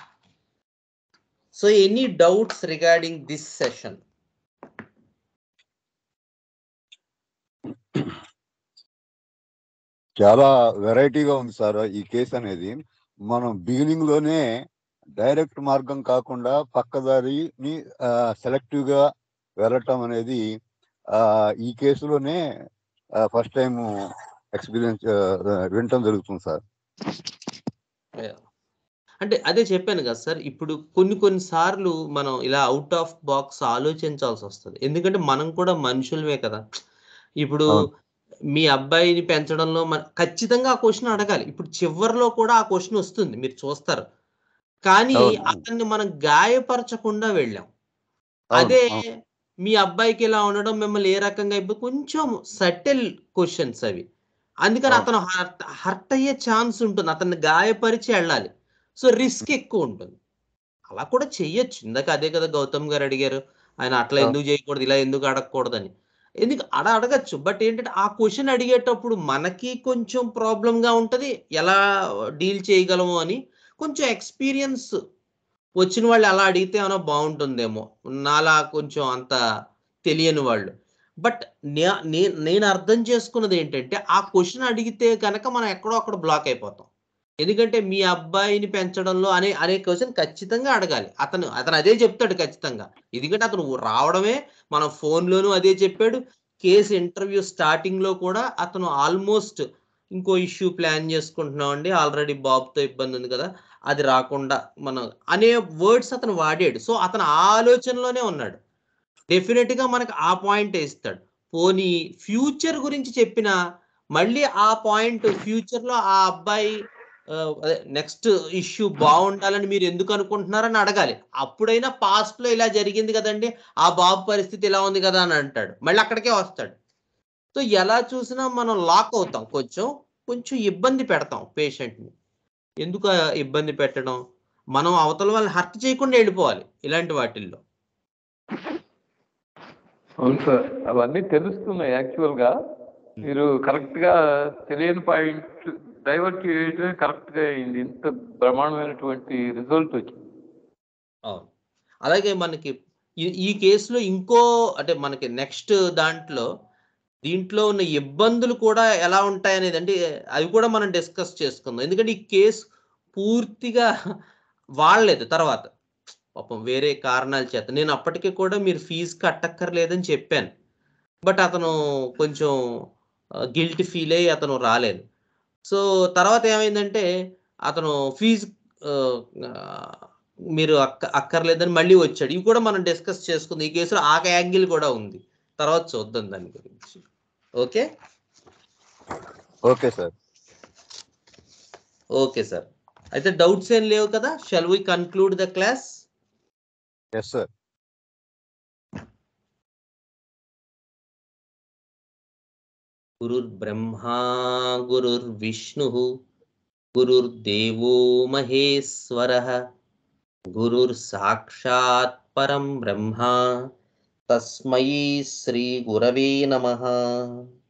so any doubts regarding this session చాలా వెరైటీగా ఉంది సార్ ఈ కేసు అనేది మనం బిగినింగ్ లోనే డైరెక్ట్ మార్గం కాకుండా పక్కదారిని సెలెక్టివ్ గా వెళ్ళటం అనేది ఆ, ఈ కేసులోనే ఫస్ట్ టైం ఎక్స్పీరియన్స్ వినటం జరుగుతుంది సార్ అంటే అదే చెప్పాను కదా సార్ ఇప్పుడు కొన్ని కొన్ని సార్లు మనం ఇలా అవుట్ ఆఫ్ బాక్స్ ఆలోచించాల్సి వస్తుంది ఎందుకంటే మనం కూడా మనుషులమే కదా ఇప్పుడు అవును. మీ అబ్బాయిని పెంచడంలో మన ఖచ్చితంగా ఆ క్వశ్చన్ అడగాలి ఇప్పుడు చివరిలో కూడా ఆ క్వశ్చన్ వస్తుంది మీరు చూస్తారు కానీ అవును. అతన్ని మనం గాయపరచకుండా వెళ్ళాం అవును, అదే అవును. మీ అబ్బాయికి ఇలా ఉండడం మిమ్మల్ని ఏ రకంగా అయిపోయి కొంచెం సటిల్ క్వశ్చన్స్ అవి అందుకని అవును. అతను హర్ట్ హర్ట్ అయ్యే ఛాన్స్ ఉంటుంది అతన్ని గాయపరిచి వెళ్ళాలి సో రిస్క్ ఎక్కువ ఉంటుంది అలా కూడా చెయ్యొచ్చు ఇందాక అదే కదా గౌతమ్ గారు అడిగారు ఆయన అట్లా అవును. ఎందుకు చేయకూడదు ఇలా ఎందుకు అడగకూడదని ఎందుకు అడ అడగచ్చు బట్ ఏంటంటే ఆ క్వశ్చన్ అడిగేటప్పుడు మనకి కొంచెం problem గా ఉంటది ఎలా డీల్ చేయగలము అని కొంచెం ఎక్స్పీరియన్స్ వచ్చిన వాళ్ళు అలా అడిగితే ఏమైనా బాగుంటుందేమో నాలా కొంచెం అంత తెలియని వాళ్ళు బట్ నేను అర్థం చేసుకున్నది ఏంటంటే ఆ క్వశ్చన్ అడిగితే కనుక మనం ఎక్కడో అక్కడ బ్లాక్ అయిపోతాం ఎందుకంటే మీ అబ్బాయిని పెంచడంలో అనే అనే క్వశ్చన్ ఖచ్చితంగా అడగాలి అతను అతను అదే చెప్తాడు ఖచ్చితంగా ఎందుకంటే అతను రావడమే మన ఫోన్లోనూ అదే చెప్పాడు కేసు ఇంటర్వ్యూ స్టార్టింగ్ లో కూడా అతను ఆల్మోస్ట్ ఇంకో ఇష్యూ ప్లాన్ చేసుకుంటున్నాం అండి ఆల్రెడీ బాబుతో ఇబ్బంది ఉంది కదా అది రాకుండా మనం అనే వర్డ్స్ అతను వాడాడు సో అతను ఆ ఆలోచనలోనే ఉన్నాడు డెఫినెట్ గా మనకు ఆ పాయింట్ ఇస్తాడు పోనీ ఫ్యూచర్ గురించి చెప్పిన మళ్ళీ ఆ పాయింట్ ఫ్యూచర్ లో ఆ అబ్బాయి నెక్స్ట్ ఇష్యూ బాగుండాలని మీరు ఎందుకు అనుకుంటున్నారని అడగాలి అప్పుడైనా పాస్ట్ లో ఇలా జరిగింది కదండి ఆ బాబు పరిస్థితి ఇలా ఉంది కదా అని అంటాడు మళ్ళీ అక్కడికే వస్తాడు సో ఎలా చూసినా మనం లాక్ అవుతాం కొంచెం కొంచెం ఇబ్బంది పెడతాం పేషెంట్ ని ఎందుకు ఆ ఇబ్బంది పెట్టడం మనం అవతల వాళ్ళని హర్ట్ చేయకుండా వెళ్ళిపోవాలి ఇలాంటి వాటిల్లో అవును సార్ అవన్నీ తెలుస్తున్నాయి యాక్చువల్ గా మీరు కరెక్ట్ గా తెలియని పాయింట్ డైవర్ట్ చేయడం కరెక్ట్ గా అయింది ఇంత బ్రహ్మాండమైనటువంటి రిజల్ట్ వచ్చింది అవును అలాగే మనకి ఈ ఈ కేసులో ఇంకో అంటే మనకి నెక్స్ట్ దాంట్లో దీంట్లో ఉన్న ఇబ్బందులు కూడా ఎలా ఉంటాయి అనేది అంటే అవి కూడా మనం డిస్కస్ చేసుకుందాం ఎందుకంటే ఈ కేసు పూర్తిగా వాడలేదు తర్వాత పాపం వేరే కారణాల చేత నేను అప్పటికి కూడా మీరు ఫీజు కట్టక్కర్లేదని చెప్పాను బట్ అతను కొంచెం గిల్ట్ ఫీల్ అయ్యి అతను రాలేదు సో తర్వాత ఏమైందంటే అతను ఫీజు మీరు అక్క అక్కర్లేదని మళ్ళీ వచ్చాడు ఇవి కూడా మనం డిస్కస్ చేసుకుంది ఈ కేసులో ఆ యాంగిల్ కూడా ఉంది తర్వాత చూద్దాం దాని గురించి okay okay sir okay sir అయితే డౌట్స్ ఏం లేవు కదా shall we conclude the class yes sir గురుర్బ్రహ్మా గురుర్విష్ణు గురుర్దేవో మహేశ్వర గురుర్ సాక్షాత్ పరం బ్రహ్మ తస్మై శ్రీ గురవే నమః